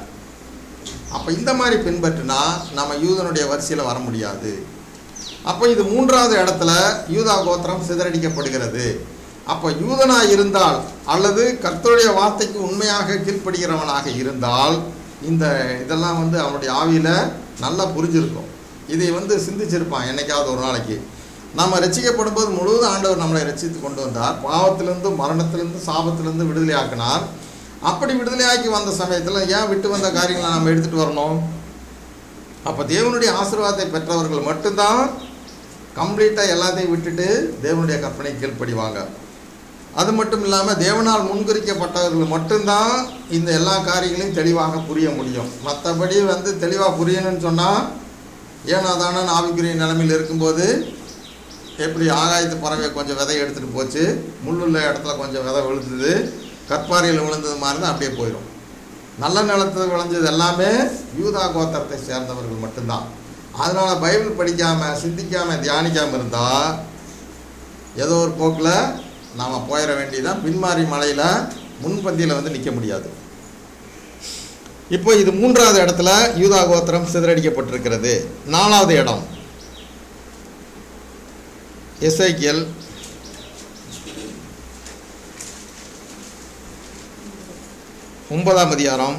அப்போ இந்த மாதிரி பின்பற்றினா நம்ம யூதனுடைய வரிசையில் வர முடியாது அப்போ இது மூன்றாவது இடத்துல யூதா கோத்திரம் சிதறடிக்கப்படுகிறது அப்போ யூதனாக இருந்தால் அல்லது கர்த்தருடைய வார்த்தைக்கு உண்மையாக கீழ்ப்படுகிறவனாக இருந்தால் இந்த இதெல்லாம் வந்து அவனுடைய ஆவியில் நல்லா புரிஞ்சிருக்கும் இதை வந்து சிந்திச்சிருப்பான் என்னைக்காவது ஒரு நாளைக்கு நாம் ரசிக்கப்படும் போது முழுவதும் ஆண்டவர் நம்மளை ரசித்து கொண்டு வந்தார் பாவத்திலிருந்து மரணத்திலிருந்து சாபத்திலிருந்து விடுதலையாக்கினார் அப்படி விடுதலையாக்கி வந்த சமயத்தில் ஏன் விட்டு வந்த காரியங்களை நம்ம எடுத்துகிட்டு வரணும் அப்போ தேவனுடைய ஆசீர்வாதத்தை பெற்றவர்கள் மட்டும்தான் கம்ப்ளீட்டாக எல்லாத்தையும் விட்டுட்டு தேவனுடைய கற்பனை கீழ்ப்படிவாங்க அது மட்டும் இல்லாமல் தேவனால் முன்குறிக்கப்பட்டவர்கள் மட்டும்தான் இந்த எல்லா காரியங்களையும் தெளிவாக புரிய முடியும் மற்றபடி வந்து தெளிவாக புரியணும்னு சொன்னால் ஏனாதான ஆவிக்குரிய நிலைமையில் இருக்கும்போது எப்படி ஆகாயத்து பறவை கொஞ்சம் விதை எடுத்துகிட்டு போச்சு முள்ளுள்ள இடத்துல கொஞ்சம் விதை விழுந்தது கற்பாறையில் விழுந்தது மாதிரி தான் அப்படியே போயிடும் நல்ல நிலத்தில் விளைஞ்சது எல்லாமே யூதா கோத்திரத்தை சேர்ந்தவர்கள் மட்டும்தான் அதனால் பைபிள் படிக்காமல் சிந்திக்காமல் தியானிக்காமல் இருந்தால் ஏதோ ஒரு போக்கில் நாம் போயிட வேண்டியதான் பின்மாரி மலையில் முன்பந்தியில் வந்து நிற்க முடியாது இப்போ இது மூன்றாவது இடத்துல யூதா கோத்திரம் சிதறடிக்கப்பட்டிருக்கிறது நாலாவது இடம் எஸ்ஐக்கியல் ஒன்பதாம் அதிகாரம்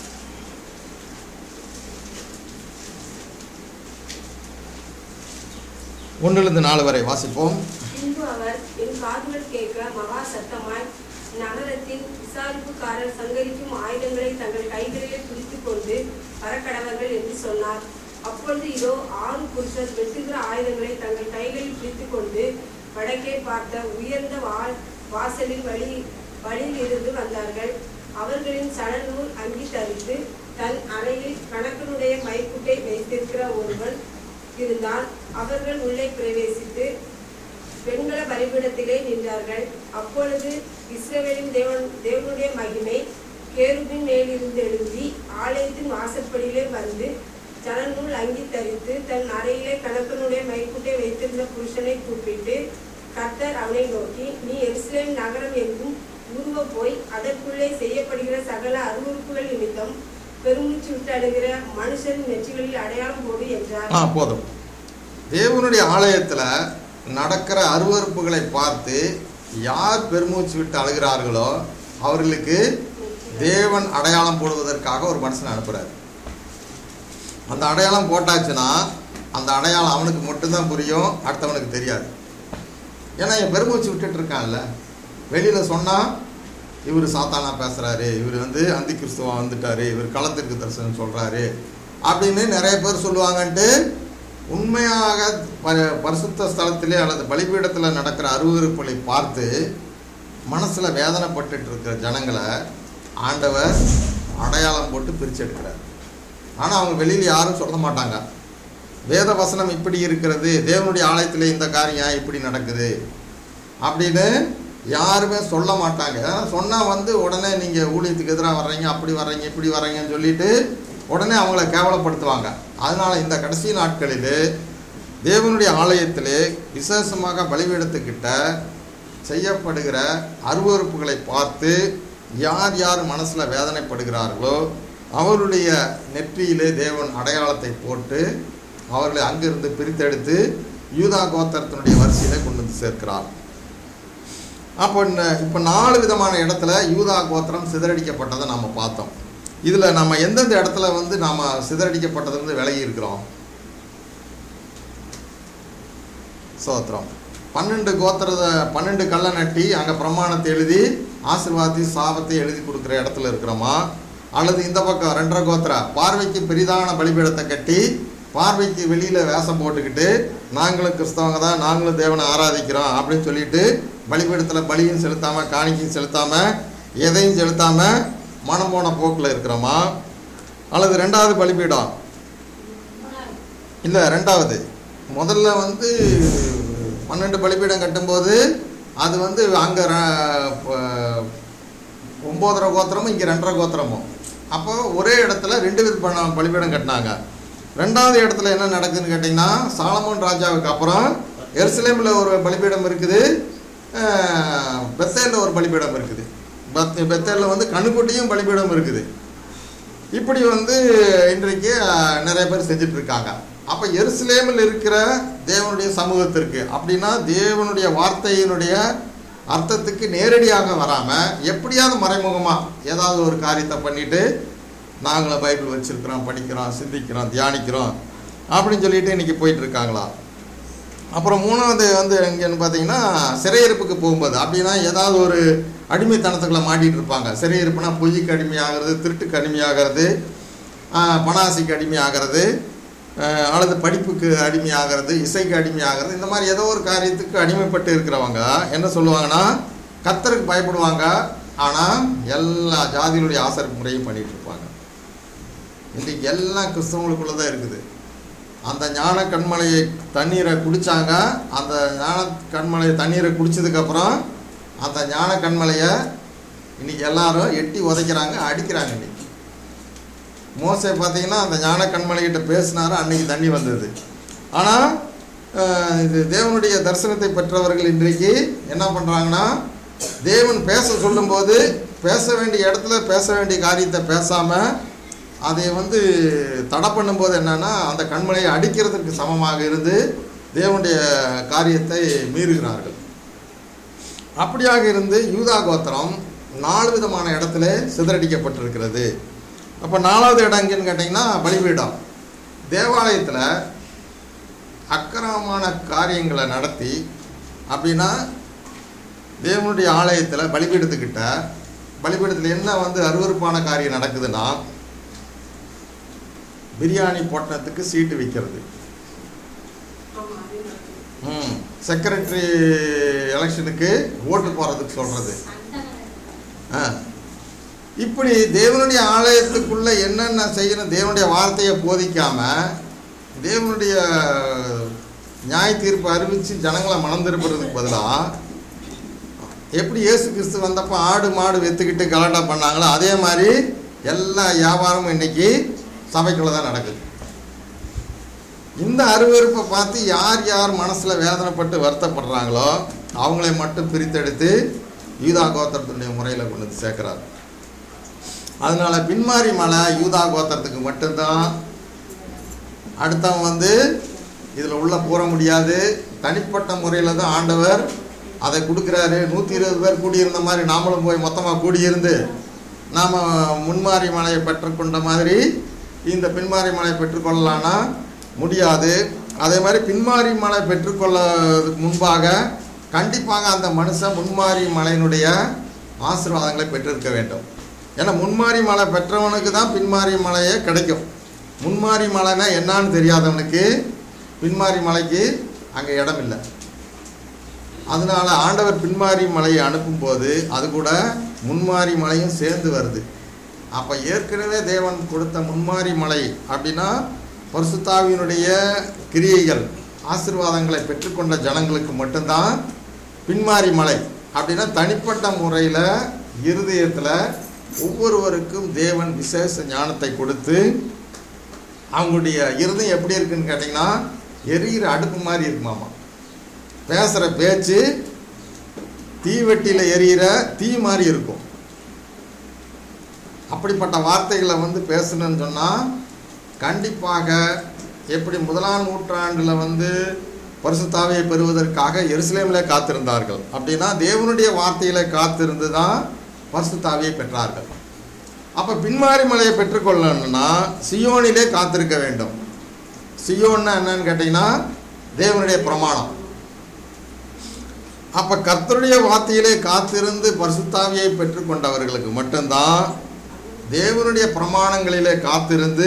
ஒன்றிலிருந்து நாலு வரை வாசிப்போம் பின்பு அவர் என் காதுகள் கேட்க மகா சத்தமாய் நகரத்தின் விசாரிப்புக்காரர் சங்கரிக்கும் ஆயுதங்களை தங்கள் கைகளிலே பிடித்துக் கொண்டு வரக்கடவர்கள் என்று சொன்னார் அப்பொழுது இதோ ஆறு புருஷர் வெட்டுகிற ஆயுதங்களை தங்கள் கைகளில் பிடித்துக் கொண்டு வடக்கே பார்த்த உயர்ந்த வால் வாசலின் வழி வழியில் இருந்து வந்தார்கள் அவர்களின் சணநூல் அங்கி தரித்து தன் அறையில் கணக்கனுடைய மைக்குட்டை வைத்திருக்கிற ஒருவன் இருந்தான் அவர்கள் உள்ளே பிரவேசித்து வெண்கல பலிபீடத்திலே நின்றார்கள் அப்பொழுது இஸ்ரவேலின் தேவன் தேவனுடைய மகிமை கேருபின் மேலிருந்து எழும்பி ஆலயத்தின் வாசற்படியிலே வந்து ஜனநூல் அங்கி தரித்து தன் அறையிலே கணக்கனுடைய மைக்குட்டை வைத்திருந்த புருஷனை கூப்பிட்டு கர்த்தர் அவனை நோக்கி நீ எருசலேம் நகரம் எங்கும் உருவ போய் அதற்குள்ளே செய்யப்படுகிற சகல அருவருப்புகள் நிமித்தம் பெருமூச்சு விட்டு அழுகிற மனுஷன் நெற்றிகளில் அடையாளம் போடு என்றார் ஆ போதும் தேவனுடைய ஆலயத்தில் நடக்கிற அருவருப்புகளை பார்த்து யார் பெருமூச்சு விட்டு அழுகிறார்களோ அவர்களுக்கு தேவன் அடையாளம் போடுவதற்காக ஒரு மனுஷனை அனுப்புகிறார் அந்த அடையாளம் போட்டாச்சுன்னா அந்த அடையாளம் அவனுக்கு மட்டும்தான் புரியும் அடுத்தவனுக்கு தெரியாது ஏன்னா இவன் பெருமூச்சு விட்டுட்டு இருக்கான்ல வெளியில் சொன்னால் இவர் சாத்தானா பேசுகிறாரு இவர் வந்து அந்தி கிறிஸ்துவா வந்துட்டாரு இவர் களத்திற்கு தரிசனம் சொல்கிறாரு அப்படின்னு நிறைய பேர் சொல்லுவாங்கன்ட்டு உண்மையாக ப பரிசுத்த ஸ்தலத்திலே அல்லது பலிபீடத்தில் நடக்கிற அருவருப்புகளை பார்த்து மனசில் வேதனைப்பட்டுட்டு இருக்கிற ஜனங்களை ஆண்டவர் அடையாளம் போட்டு பிரித்து எடுக்கிறார் ஆனால் அவங்க வெளியில் யாரும் சொல்ல மாட்டாங்க வேத வசனம் இப்படி இருக்கிறது தேவனுடைய ஆலயத்தில் இந்த காரியம் இப்படி நடக்குது அப்படின்னு யாருமே சொல்ல மாட்டாங்க சொன்னால் வந்து உடனே நீங்கள் ஊழியத்துக்கு எதிராக வர்றீங்க அப்படி வர்றீங்க இப்படி வர்றீங்கன்னு சொல்லிட்டு உடனே அவங்கள கேவலப்படுத்துவாங்க அதனால் இந்த கடைசி நாட்களில் தேவனுடைய ஆலயத்திலே விசேஷமாக பலிபீடத்துக்கிட்ட செய்யப்படுகிற அருவறுப்புகளை பார்த்து யார் யார் மனசில் வேதனைப்படுகிறார்களோ அவருடைய நெற்றியிலே தேவன் அடையாளத்தை போட்டு அவர்களை அங்கிருந்து பிரித்தெடுத்து யூதா கோத்திரத்தினுடைய வரிசையிலே கொண்டு வந்து சேர்க்கிறார் அப்போ இந்த- இப்போ நாலு விதமான இடத்துல யூதா கோத்திரம் சிதறடிக்கப்பட்டதை நாம் பார்த்தோம் இதில் நம்ம எந்தெந்த இடத்துல வந்து நாம் சிதறடிக்கப்பட்டதுலேருந்து விலகி இருக்கிறோம் சோத்திரம் பன்னெண்டு கோத்திரத பன்னெண்டு கல்லை நட்டி அங்கே பிரமாணத்தை எழுதி ஆசீர்வாதத்தை சாபத்தை எழுதி கொடுக்குற இடத்துல இருக்கிறோமா அல்லது இந்த பக்கம் ரெண்டரை கோத்திர பார்வைக்கு பெரிதான பலிபீடத்தை கட்டி பார்வைக்கு வெளியில் வேஷம் போட்டுக்கிட்டு நாங்களும் கிறிஸ்தவங்க தான் நாங்களும் தேவனை ஆராதிக்கிறோம் அப்படின்னு சொல்லிட்டு பலிபீடத்தில் பலியும் செலுத்தாமல் காணிக்கையும் செலுத்தாமல் எதையும் செலுத்தாமல் மனம் போன போக்கில் இருக்கிறோமா அல்லது ரெண்டாவது பலிபீடம் இல்லை ரெண்டாவது முதல்ல வந்து பன்னெண்டு பலிபீடம் கட்டும்போது அது வந்து அங்கே ஒம்போதரை கோத்திரமும் இங்கே ரெண்டரை கோத்திரமும் அப்போ ஒரே இடத்துல ரெண்டு வித பண- பலிபீடம் கட்டினாங்க ரெண்டாவது இடத்துல என்ன நடக்குதுன்னு கேட்டிங்கன்னா சாலமோன் ராஜாவுக்கு அப்புறம் எருசலேமில் ஒரு பலிபீடம் இருக்குது அஹ், பெத்தேலில் ஒரு பலிபீடம் இருக்குது பத் பெத்தேலில் வந்து கண்ணுக்குட்டியும் பலிபீடம் இருக்குது இப்படி வந்து இன்றைக்கு அஹ், நிறைய பேர் செஞ்சுட்டு இருக்காங்க அப்போ எருசலேமில் இருக்கிற தேவனுடைய சமூகத்திற்கு அப்படின்னா தேவனுடைய வார்த்தையினுடைய அர்த்தத்துக்கு நேரடியாக வராமல் எப்படியாவது மறைமுகமாக ஏதாவது ஒரு காரியத்தை பண்ணிட்டு நாங்களும் பைபிள் வச்சுருக்கிறோம் படிக்கிறோம் சிந்திக்கிறோம் தியானிக்கிறோம் அப்படின்னு சொல்லிட்டு இன்றைக்கி போயிட்டு இருக்காங்களா அப்புறம் மூணாவது வந்து எங்கன்னு பார்த்தீங்கன்னா சிறையிருப்புக்கு போகும்போது அப்படின்னா ஏதாவது ஒரு அடிமைத்தனத்துக்குள்ள மாட்டிகிட்டு இருப்பாங்க சிறையிருப்புனா பொய்க்கு அடிமையாகிறது திருட்டுக்கு அடிமையாகிறது ஆஹ், பணாசைக்கு அடிமையாகிறது ஆஹ், அல்லது படிப்புக்கு அடிமையாகிறது இசைக்கு அடிமையாகிறது இந்த மாதிரி ஏதோ ஒரு காரியத்துக்கு அடிமைப்பட்டு இருக்கிறவங்க என்ன சொல்லுவாங்கன்னா கர்த்தருக்கு பயப்படுவாங்க ஆனால் எல்லா ஜாதிகளுடைய ஆசரிப்பு முறையும் பண்ணிட்டு இருப்பாங்க இன்றைக்கு எல்லாம் கிறிஸ்தவங்களுக்குள்ள தான் இருக்குது அந்த ஞான கண்மலையை தண்ணீரை குடித்தாங்க அந்த ஞான கண்மலை தண்ணீரை குடிச்சதுக்கப்புறம் அந்த ஞான கண்மலையை இன்னைக்கு எல்லாரும் எட்டி உதைக்கிறாங்க அடிக்கிறாங்க இன்னைக்கு மோசே பார்த்தீங்கன்னா அந்த ஞான கண்மலைகிட்ட பேசினாரு அன்னைக்கு தண்ணி வந்தது ஆனால் இது தேவனுடைய தரிசனத்தை பெற்றவர்கள் இன்றைக்கு என்ன பண்ணுறாங்கன்னா தேவன் பேச சொல்லும்போது பேச வேண்டிய இடத்துல பேச வேண்டிய காரியத்தை பேசாமல் அதை வந்து தடை பண்ணும்போது என்னன்னா அந்த கண்மலையை அடிக்கிறதுக்கு சமமாக இருந்து தேவனுடைய காரியத்தை மீறுகிறார்கள் அப்படியாக இருந்து யூதா கோத்திரம் நாலு விதமான இடத்துல சிதறடிக்கப்பட்டிருக்கிறது அப்போ நாலாவது இடம் எங்கன்னு கேட்டிங்கன்னா பலிபீடம் தேவாலயத்தில் அக்கிரமமான காரியங்களை நடத்தி அப்படின்னா தேவனுடைய ஆலயத்தில் பலிபீடத்துக்கிட்ட பலிபீடத்தில் என்ன வந்து அருவருப்பான காரியம் நடக்குதுன்னா பிரியாணி பொட்டணத்துக்கு சீட்டு விற்கிறது ஆமா அது நடக்குது. ம் செக்ரட்டரி எலெக்ஷனுக்கு ஓட்டு போகிறதுக்கு சொல்கிறது ஆ இப்படி தேவனுடைய ஆலயத்துக்குள்ள என்னென்ன செய்யணும் தேவனுடைய வார்த்தையை போதிக்காம தேவனுடைய நியாய தீர்ப்பு அறிவித்து ஜனங்களை மனம் திருப்புறதுக்கு பதிலாக எப்படி இயேசு கிறிஸ்து வந்தப்போ ஆடு மாடு வெத்துக்கிட்டு கலாட்டா பண்ணாங்களோ அதே மாதிரி எல்லா வியாபாரமும் இன்னைக்கு சபைக்குள்ள தான் நடக்குது இந்த அருவருப்பை பார்த்து யார் யார் மனசில் வேதனைப்பட்டு வருத்தப்படுறாங்களோ அவங்களை மட்டும் பிரித்தெடுத்து யூதா கோத்திரத்தினுடைய முறையில் கொண்டு வந்து சேர்க்குறாரு அதனால பின்மாரி மலை யூதா கோத்திரத்துக்கு மட்டும்தான் அடுத்தவன் வந்து இதில் உள்ள கூற முடியாது தனிப்பட்ட முறையில் தான் ஆண்டவர் அதை கொடுக்குறாரு நூற்றி இருபது பேர் கூடியிருந்த மாதிரி நாமளும் போய் மொத்தமாக கூடியிருந்து நாம் முன்மாரி மலையை பெற்றுக்கொண்ட மாதிரி இந்த பின்மாரி மலையை பெற்றுக்கொள்ளலான்னா முடியாது அதே மாதிரி பின்மாரி மலை பெற்றுக்கொள்ளதுக்கு முன்பாக கண்டிப்பாக அந்த மனுஷன் முன்மாரி மலையினுடைய ஆசீர்வாதங்களை பெற்றிருக்க வேண்டும் ஏன்னா முன்மாரி மலை பெற்றவனுக்கு தான் பின்மாரி மலையே கிடைக்கும் முன்மாரி மலைனா என்னான்னு தெரியாதவனுக்கு பின்மாரி மலைக்கு அங்கே இடம் இல்லை அதனால ஆண்டவர் பின்மாரி மலையை அனுப்பும்போது அது கூட முன்மாரி மலையும் சேர்ந்து வருது அப்போ ஏற்கனவே தேவன் கொடுத்த முன்மாரி மலை அப்படின்னா பரிசுத்தாவியினுடைய கிரியைகள் ஆசீர்வாதங்களை பெற்றுக்கொண்ட ஜனங்களுக்கு மட்டும்தான் பின்மாரி மலை அப்படின்னா தனிப்பட்ட முறையில் இருதயத்தில் ஒவ்வொருவருக்கும் தேவன் விசேஷ ஞானத்தை கொடுத்து அவங்களுடைய இருதயம் எப்படி இருக்குன்னு கேட்டிங்கன்னா எரிகிற அடுப்பு மாதிரி இருக்குமாமா பேசுகிற பேச்சு தீவெட்டியில் எரியிற தீ மாதிரி இருக்கும் அப்படிப்பட்ட வார்த்தைகளை வந்து பேசணும்னு சொன்னால் கண்டிப்பாக எப்படி முதலாம் நூற்றாண்டில் வந்து பரிசுத்தாவையை பெறுவதற்காக எருசலேமில் காத்திருந்தார்கள் அப்படின்னா தேவனுடைய வார்த்தையில காத்திருந்து தான் பரிசுத்தாவியை பெற்றார்கள் அப்போ பின்மாரி மலையை பெற்றுக்கொள்ளணும்னா சியோனிலே காத்திருக்க வேண்டும் சியோன்னா என்னன்னு கேட்டிங்கன்னா தேவனுடைய பிரமாணம் அப்போ கர்த்தருடைய வார்த்தையிலே காத்திருந்து பரிசுத்தாவியை பெற்றுக்கொண்டவர்களுக்கு மட்டும்தான் தேவனுடைய பிரமாணங்களிலே காத்திருந்து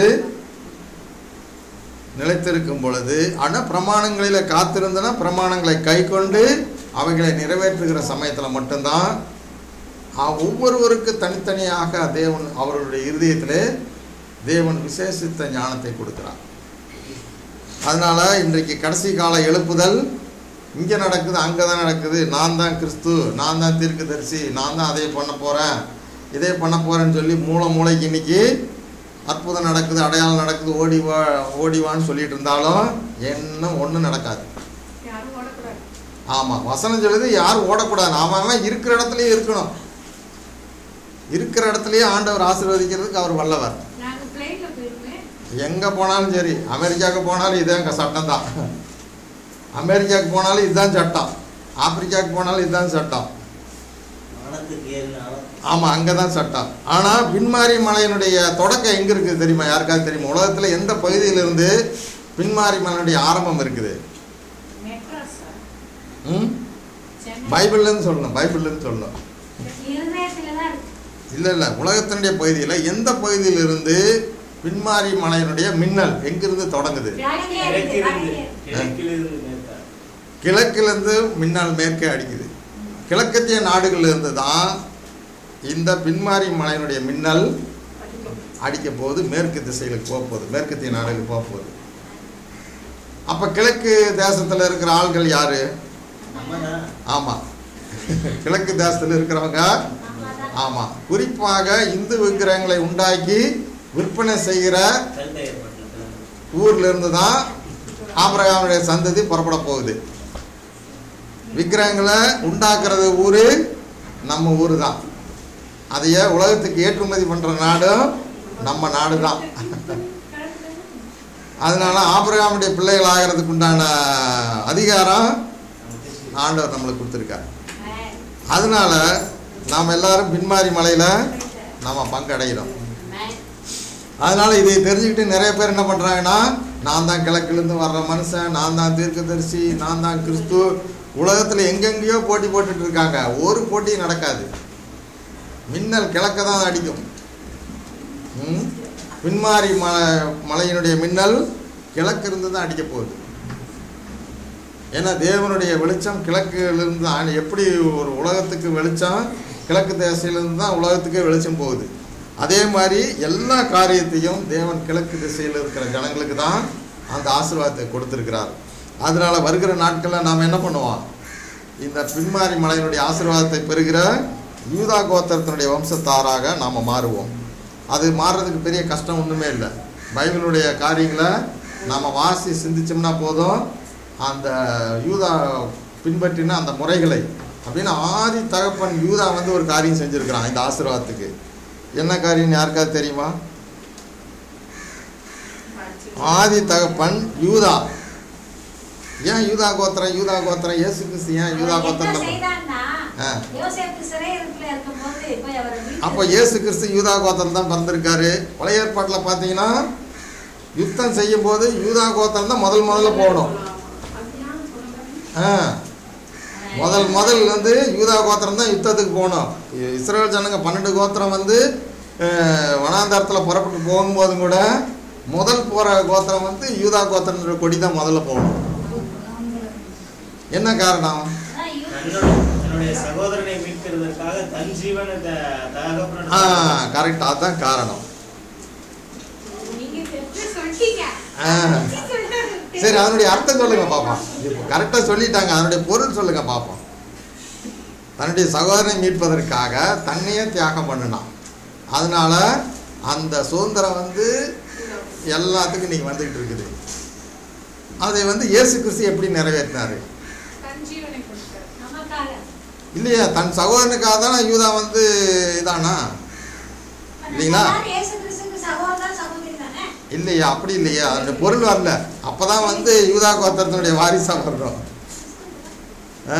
நிலைத்திருக்கும் பொழுது ஆனால் பிரமாணங்களிலே காத்திருந்தனா பிரமாணங்களை கை கொண்டு அவைகளை நிறைவேற்றுகிற சமயத்தில் மட்டும்தான் அ- ஒவ்வொருவருக்கு தனித்தனியாக தேவன் அவர்களுடைய இருதயத்திலே தேவன் விசேஷித்த ஞானத்தை கொடுக்கிறார் அதனால இன்றைக்கு கடைசி கால எழுப்புதல் இங்கே நடக்குது அங்கே தான் நடக்குது நான் தான் கிறிஸ்து நான் தான் தீர்க்கதரிசி நான் தான் அதை பண்ண போகிறேன் இதே பண்ண போகிறேன்னு சொல்லி மூளை மூளைக்கு இன்னைக்கு அற்புதம் நடக்குது அடையாளம் நடக்குது ஓடி வா ஓடி வான்னு சொல்லிட்டு இருந்தாலும் என்ன ஒன்றும் நடக்காது யாரும் ஓடக்கூடாது ஆமாம் வசனம் சொல்லுது யாரும் ஓடக்கூடாது அவன் அவன் இருக்கிற இடத்துலயே இருக்கணும் இருக்கிற இடத்துலயே ஆண்டவர் ஆசீர்வதிக்கிறதுக்கு அவர் வல்லவர் நாங்கள் பிளேனில் போயிருக்கேன் எங்கே போனாலும் சரி அமெரிக்காவுக்கு போனாலும் இதான் சட்டம் தான் அமெரிக்காவுக்கு போனாலும் இதுதான் சட்டம் ஆப்பிரிக்காவுக்கு போனாலும் இதுதான் சட்டம் வானத்துக்கு ஏறினாலும் ஆமாம் அங்கே தான் சட்டம் ஆனால் பின்மாரி மலையினுடைய தொடக்கம் எங்கே இருக்குது தெரியுமா யாருக்காவது தெரியுமா உலகத்தில் எந்த பகுதியிலிருந்து பின்மாரி மலையினுடைய ஆரம்பம் இருக்குது மெட்ராஸ் சார் ம் சென்னை பைபிள்லேருந்து சொல்லணும் பைபிள்லேருந்து சொல்லணும் இருதயத்துல தான் இருக்கு இல்லை இல்லை உலகத்தினுடைய பகுதியில் எந்த பகுதியிலிருந்து பின்மாரி மலையினுடைய மின்னல் எங்கிருந்து தொடங்குது வடக்கே இருக்கு, கிழக்கிலிருந்து வடக்கே. கிழக்கிலிருந்து மேற்கா கிழக்கிலிருந்து மின்னல் மேற்கே அடிக்குது கிழக்கத்திய நாடுகளிலிருந்து தான் இந்த பின்மாரி மலையினுடைய மின்னல் அடிக்க போகுது மேற்கு திசைகளுக்கு போக போகுது மேற்கத்திய நாடுகளுக்கு போக போகுது அப்போ கிழக்கு தேசத்தில் இருக்கிற ஆள்கள் யாரு நம்ம தான் ஆமாம் கிழக்கு தேசத்தில் இருக்கிறவங்க ஆமாதான். ஆமாம் குறிப்பாக இந்து விக்கிரகங்களை உண்டாக்கி விற்பனை செய்கிற கல்தையர் பட்டணத்துல ஊர்ல இருந்து தான் ஆபிரகாமுடைய சந்ததி புறப்பட போகுது விக்கிரகங்களை உண்டாக்குறது ஊரு நம்ம ஊரு தான் அதைய உலகத்துக்கு ஏற்றுமதி பண்ற நாடும் நம்ம நாடு தான் அதனால ஆபிரகாமுடைய பிள்ளைகள் ஆகிறதுக்கு உண்டான அதிகாரம் ஆண்டவர் நம்மளுக்கு கொடுத்துருக்காரு அதனால நாம் எல்லாரும் பின்மாரி மலையில நாம பங்கடைகிறோம் அதனால இதை தெரிஞ்சுக்கிட்டு நிறைய பேர் என்ன பண்றாங்கன்னா நான் தான் கிழக்கிலிருந்து வர்ற மனுஷன் நான் தான் தீர்க்கதரிசி நான் தான் கிறிஸ்து உலகத்துல எங்கெங்கேயோ போட்டி போட்டுட்டு இருக்காங்க ஒரு போட்டியும் நடக்காது மின்னல் கிழக்க தான் அடிக்கும் ம்? பின்மாரி ம மலையினுடைய மின்னல் கிழக்கு இருந்து தான் அடிக்க போகுது ஏன்னா தேவனுடைய வெளிச்சம் கிழக்கிலிருந்து தான் எப்படி ஒரு உலகத்துக்கு வெளிச்சம் கிழக்கு திசையிலிருந்து தான் உலகத்துக்கே வெளிச்சம் போகுது அதே மாதிரி எல்லா காரியத்தையும் தேவன் கிழக்கு திசையில் இருக்கிற ஜனங்களுக்கு தான் அந்த ஆசீர்வாதத்தை கொடுத்துருக்கிறார் அதனால வருகிற நாட்களில் நாம் என்ன பண்ணுவோம் இந்த பின்மாரி மலையினுடைய ஆசீர்வாதத்தை பெறுகிற யூதா கோத்திரத்தினுடைய வம்சத்தாராக நாம் மாறுவோம் அது மாறுறதுக்கு பெரிய கஷ்டம் ஒன்றுமே இல்லை பைபிளுடைய காரியங்களை நாம் வாசி சிந்திச்சோம்னா போதும் அந்த யூதா பின்பற்றின அந்த முறைகளை அப்படின்னு ஆதி தகப்பன் யூதா வந்து ஒரு காரியம் செஞ்சுருக்கிறான் இந்த ஆசீர்வாதத்துக்கு என்ன காரியம் யாருக்காவது தெரியுமா ஆதி தகப்பன் யூதா ஏன் யூதா கோத்திரம் யூதா கோத்திரம் இயேசு கிறிஸ்து ஏன் யூதா என்ன கோத்திரம் செய்தான்னா, ஆ. யோசேப்பு சிறையிருப்புல இருக்கும்போது போய் அவரை மீட்டு- அப்போ இயேசு கிறிஸ்து யூதா கோத்திரம் தான் பிறந்திருக்காரு பழைய ஏற்பாட்டில் பார்த்தீங்கன்னா யுத்தம் செய்யும் போது யூதா கோத்திரம் தான் முதல் முதல்ல போகணும் ஆ முதல் முதல் வந்து யூதா கோத்திரம் தான் யுத்தத்துக்கு போகணும் இ- இஸ்ரேல் ஜனங்க பன்னெண்டு கோத்திரம் வந்து அஹ், வனாந்தரத்தில் புறப்பட்டு போகும்போதும் கூட முதல் போகிற கோத்திரம் வந்து யூதா கோத்திரன்ற கொடி தான் முதல்ல போகணும் என்ன காரணம் அதான் யூ- தன்னுடைய தன்னுடைய சகோதரனை மீட்கிறதற்காக தன் ஜீவனை த- ஆ தகப்பனுடைய கரெக்ட் அதுதான் காரணம் நீங்க எப்படி சொல்லிட்டீங்க ஆ. சரி அதனுடைய அர்த்தம் சொல்லுங்க பாப்போம் கரெக்டாக சொல்லிட்டாங்க அதனுடைய பொருள் சொல்லுங்க பாப்போம் தன்னுடைய சகோதரனை மீட்பதற்காக தன்னையே தியாகம் பண்ணினான் அதனால அந்த சுதந்திரம் வந்து எல்லாத்துக்கும் இன்னைக்கு வந்துகிட்டு இருக்குது அதை வந்து இயேசு கிறிஸ்து எப்படி நிறைவேற்றினாரு தன் ஜீவனை கொடுத்தார் நமக்காக. இல்லையா தன் சகோதரனுக்காக தானே யூதா வந்து இதானா இல்லைங்களா? எல்லாரும் இயேசு கிறிஸ்துவுக்கு சகோதரன், சகோதரி தானே? இல்லையா அப்படி இல்லையா அதனுடைய பொருள் வரல அப்பதான் வந்து யூதா கோத்திரத்தினுடைய வாரிசா வர்றோம் ஆ?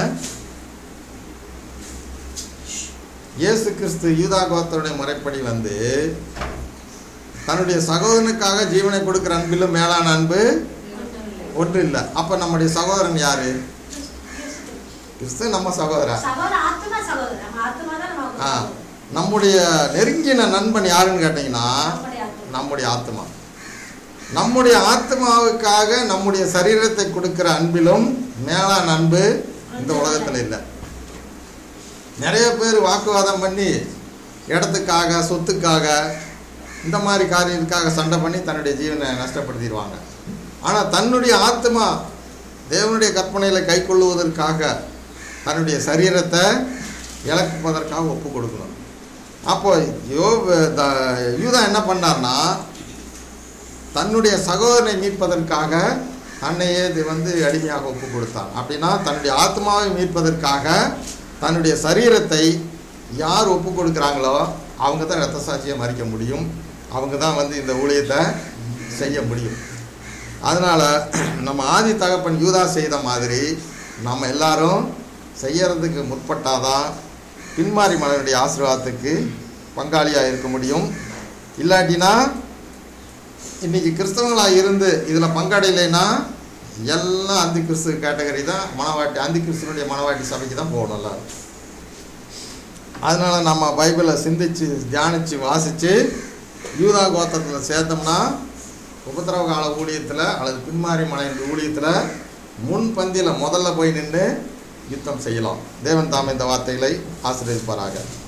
இயேசு கிறிஸ்து யூதா கோத்திரனுடைய முறைப்படி வந்து தன்னுடைய சகோதரனுக்காக ஜீவனை கொடுக்கிற அன்பிலும் மேலான அன்பு ஒன்று இல்லை அப்ப நம்முடைய சகோதரன் யாரு கிறிஸ்து நம்ம சகோதரன் சகோதரன், ஆத்துமா சகோதரன். நம்ம ஆத்துமா தான் நமக்கு ஆ சகோதரன். நம்முடைய நெருங்கின நண்பன் யாருன்னு கேட்டிங்கன்னா நம்முடைய ஆத்துமா. நம்முடைய ஆத்மா நம்முடைய ஆத்மாவுக்காக நம்முடைய சரீரத்தை கொடுக்கிற அன்பிலும் மேலான அன்பு இந்த உலகத்தில் இல்லை நிறைய பேர் வாக்குவாதம் பண்ணி இடத்துக்காக சொத்துக்காக இந்த மாதிரி காரியத்துக்காக சண்டை பண்ணி தன்னுடைய ஜீவனை நஷ்டப்படுத்திடுவாங்க ஆனால் தன்னுடைய ஆத்மா தேவனுடைய கற்பனைகளை கை கொள்ளுவதற்காக தன்னுடைய சரீரத்தை இழப்பதற்காக ஒப்பு கொடுக்கணும் அப்போ யோ த- யூதா என்ன பண்ணார்னா தன்னுடைய சகோதரனை மீட்பதற்காக தன்னையே இது வந்து அடிமையாக ஒப்பு கொடுத்தான் அப்படின்னா தன்னுடைய ஆத்மாவை மீட்பதற்காக தன்னுடைய சரீரத்தை யார் ஒப்பு கொடுக்குறாங்களோ அவங்க தான் ரத்த சாட்சியை மறிக்க முடியும் அவங்க தான் வந்து இந்த ஊழியத்தை செய்ய முடியும் அதனால் நம்ம ஆதி தகப்பன் யூதா செய்த மாதிரி நம்ம எல்லாரும் செய்யறதுக்கு முற்பட்டாதான் பின்மாரி மலனுடைய ஆசீர்வாதத்துக்கு பங்காளியாக இருக்க முடியும் இல்லாட்டினா இன்னைக்கு கிறிஸ்தவங்களாக இருந்து இதில் பங்காடையிலைன்னா எல்லாம் அந்தி கிறிஸ்து கேட்டகரி தான் மனவாட்டி அந்தி கிறிஸ்துவனுடைய மனவாட்டி சபைக்கு தான் போகணும் எல்லாரும் அதனால் நம்ம பைபிளை சிந்திச்சு தியானித்து வாசித்து யூதா கோத்திரத்தில் சேர்த்தோம்னா உபத்திரவ கால ஊழியத்தில் அல்லது பின்மாரி மலையின் ஊழியத்தில் முன் பந்தியில் முதல்ல போய் நின்று யுத்தம் செய்யலாம் தேவன் தாம் இந்த வார்த்தைகளை ஆசீர்வதிப்பாராக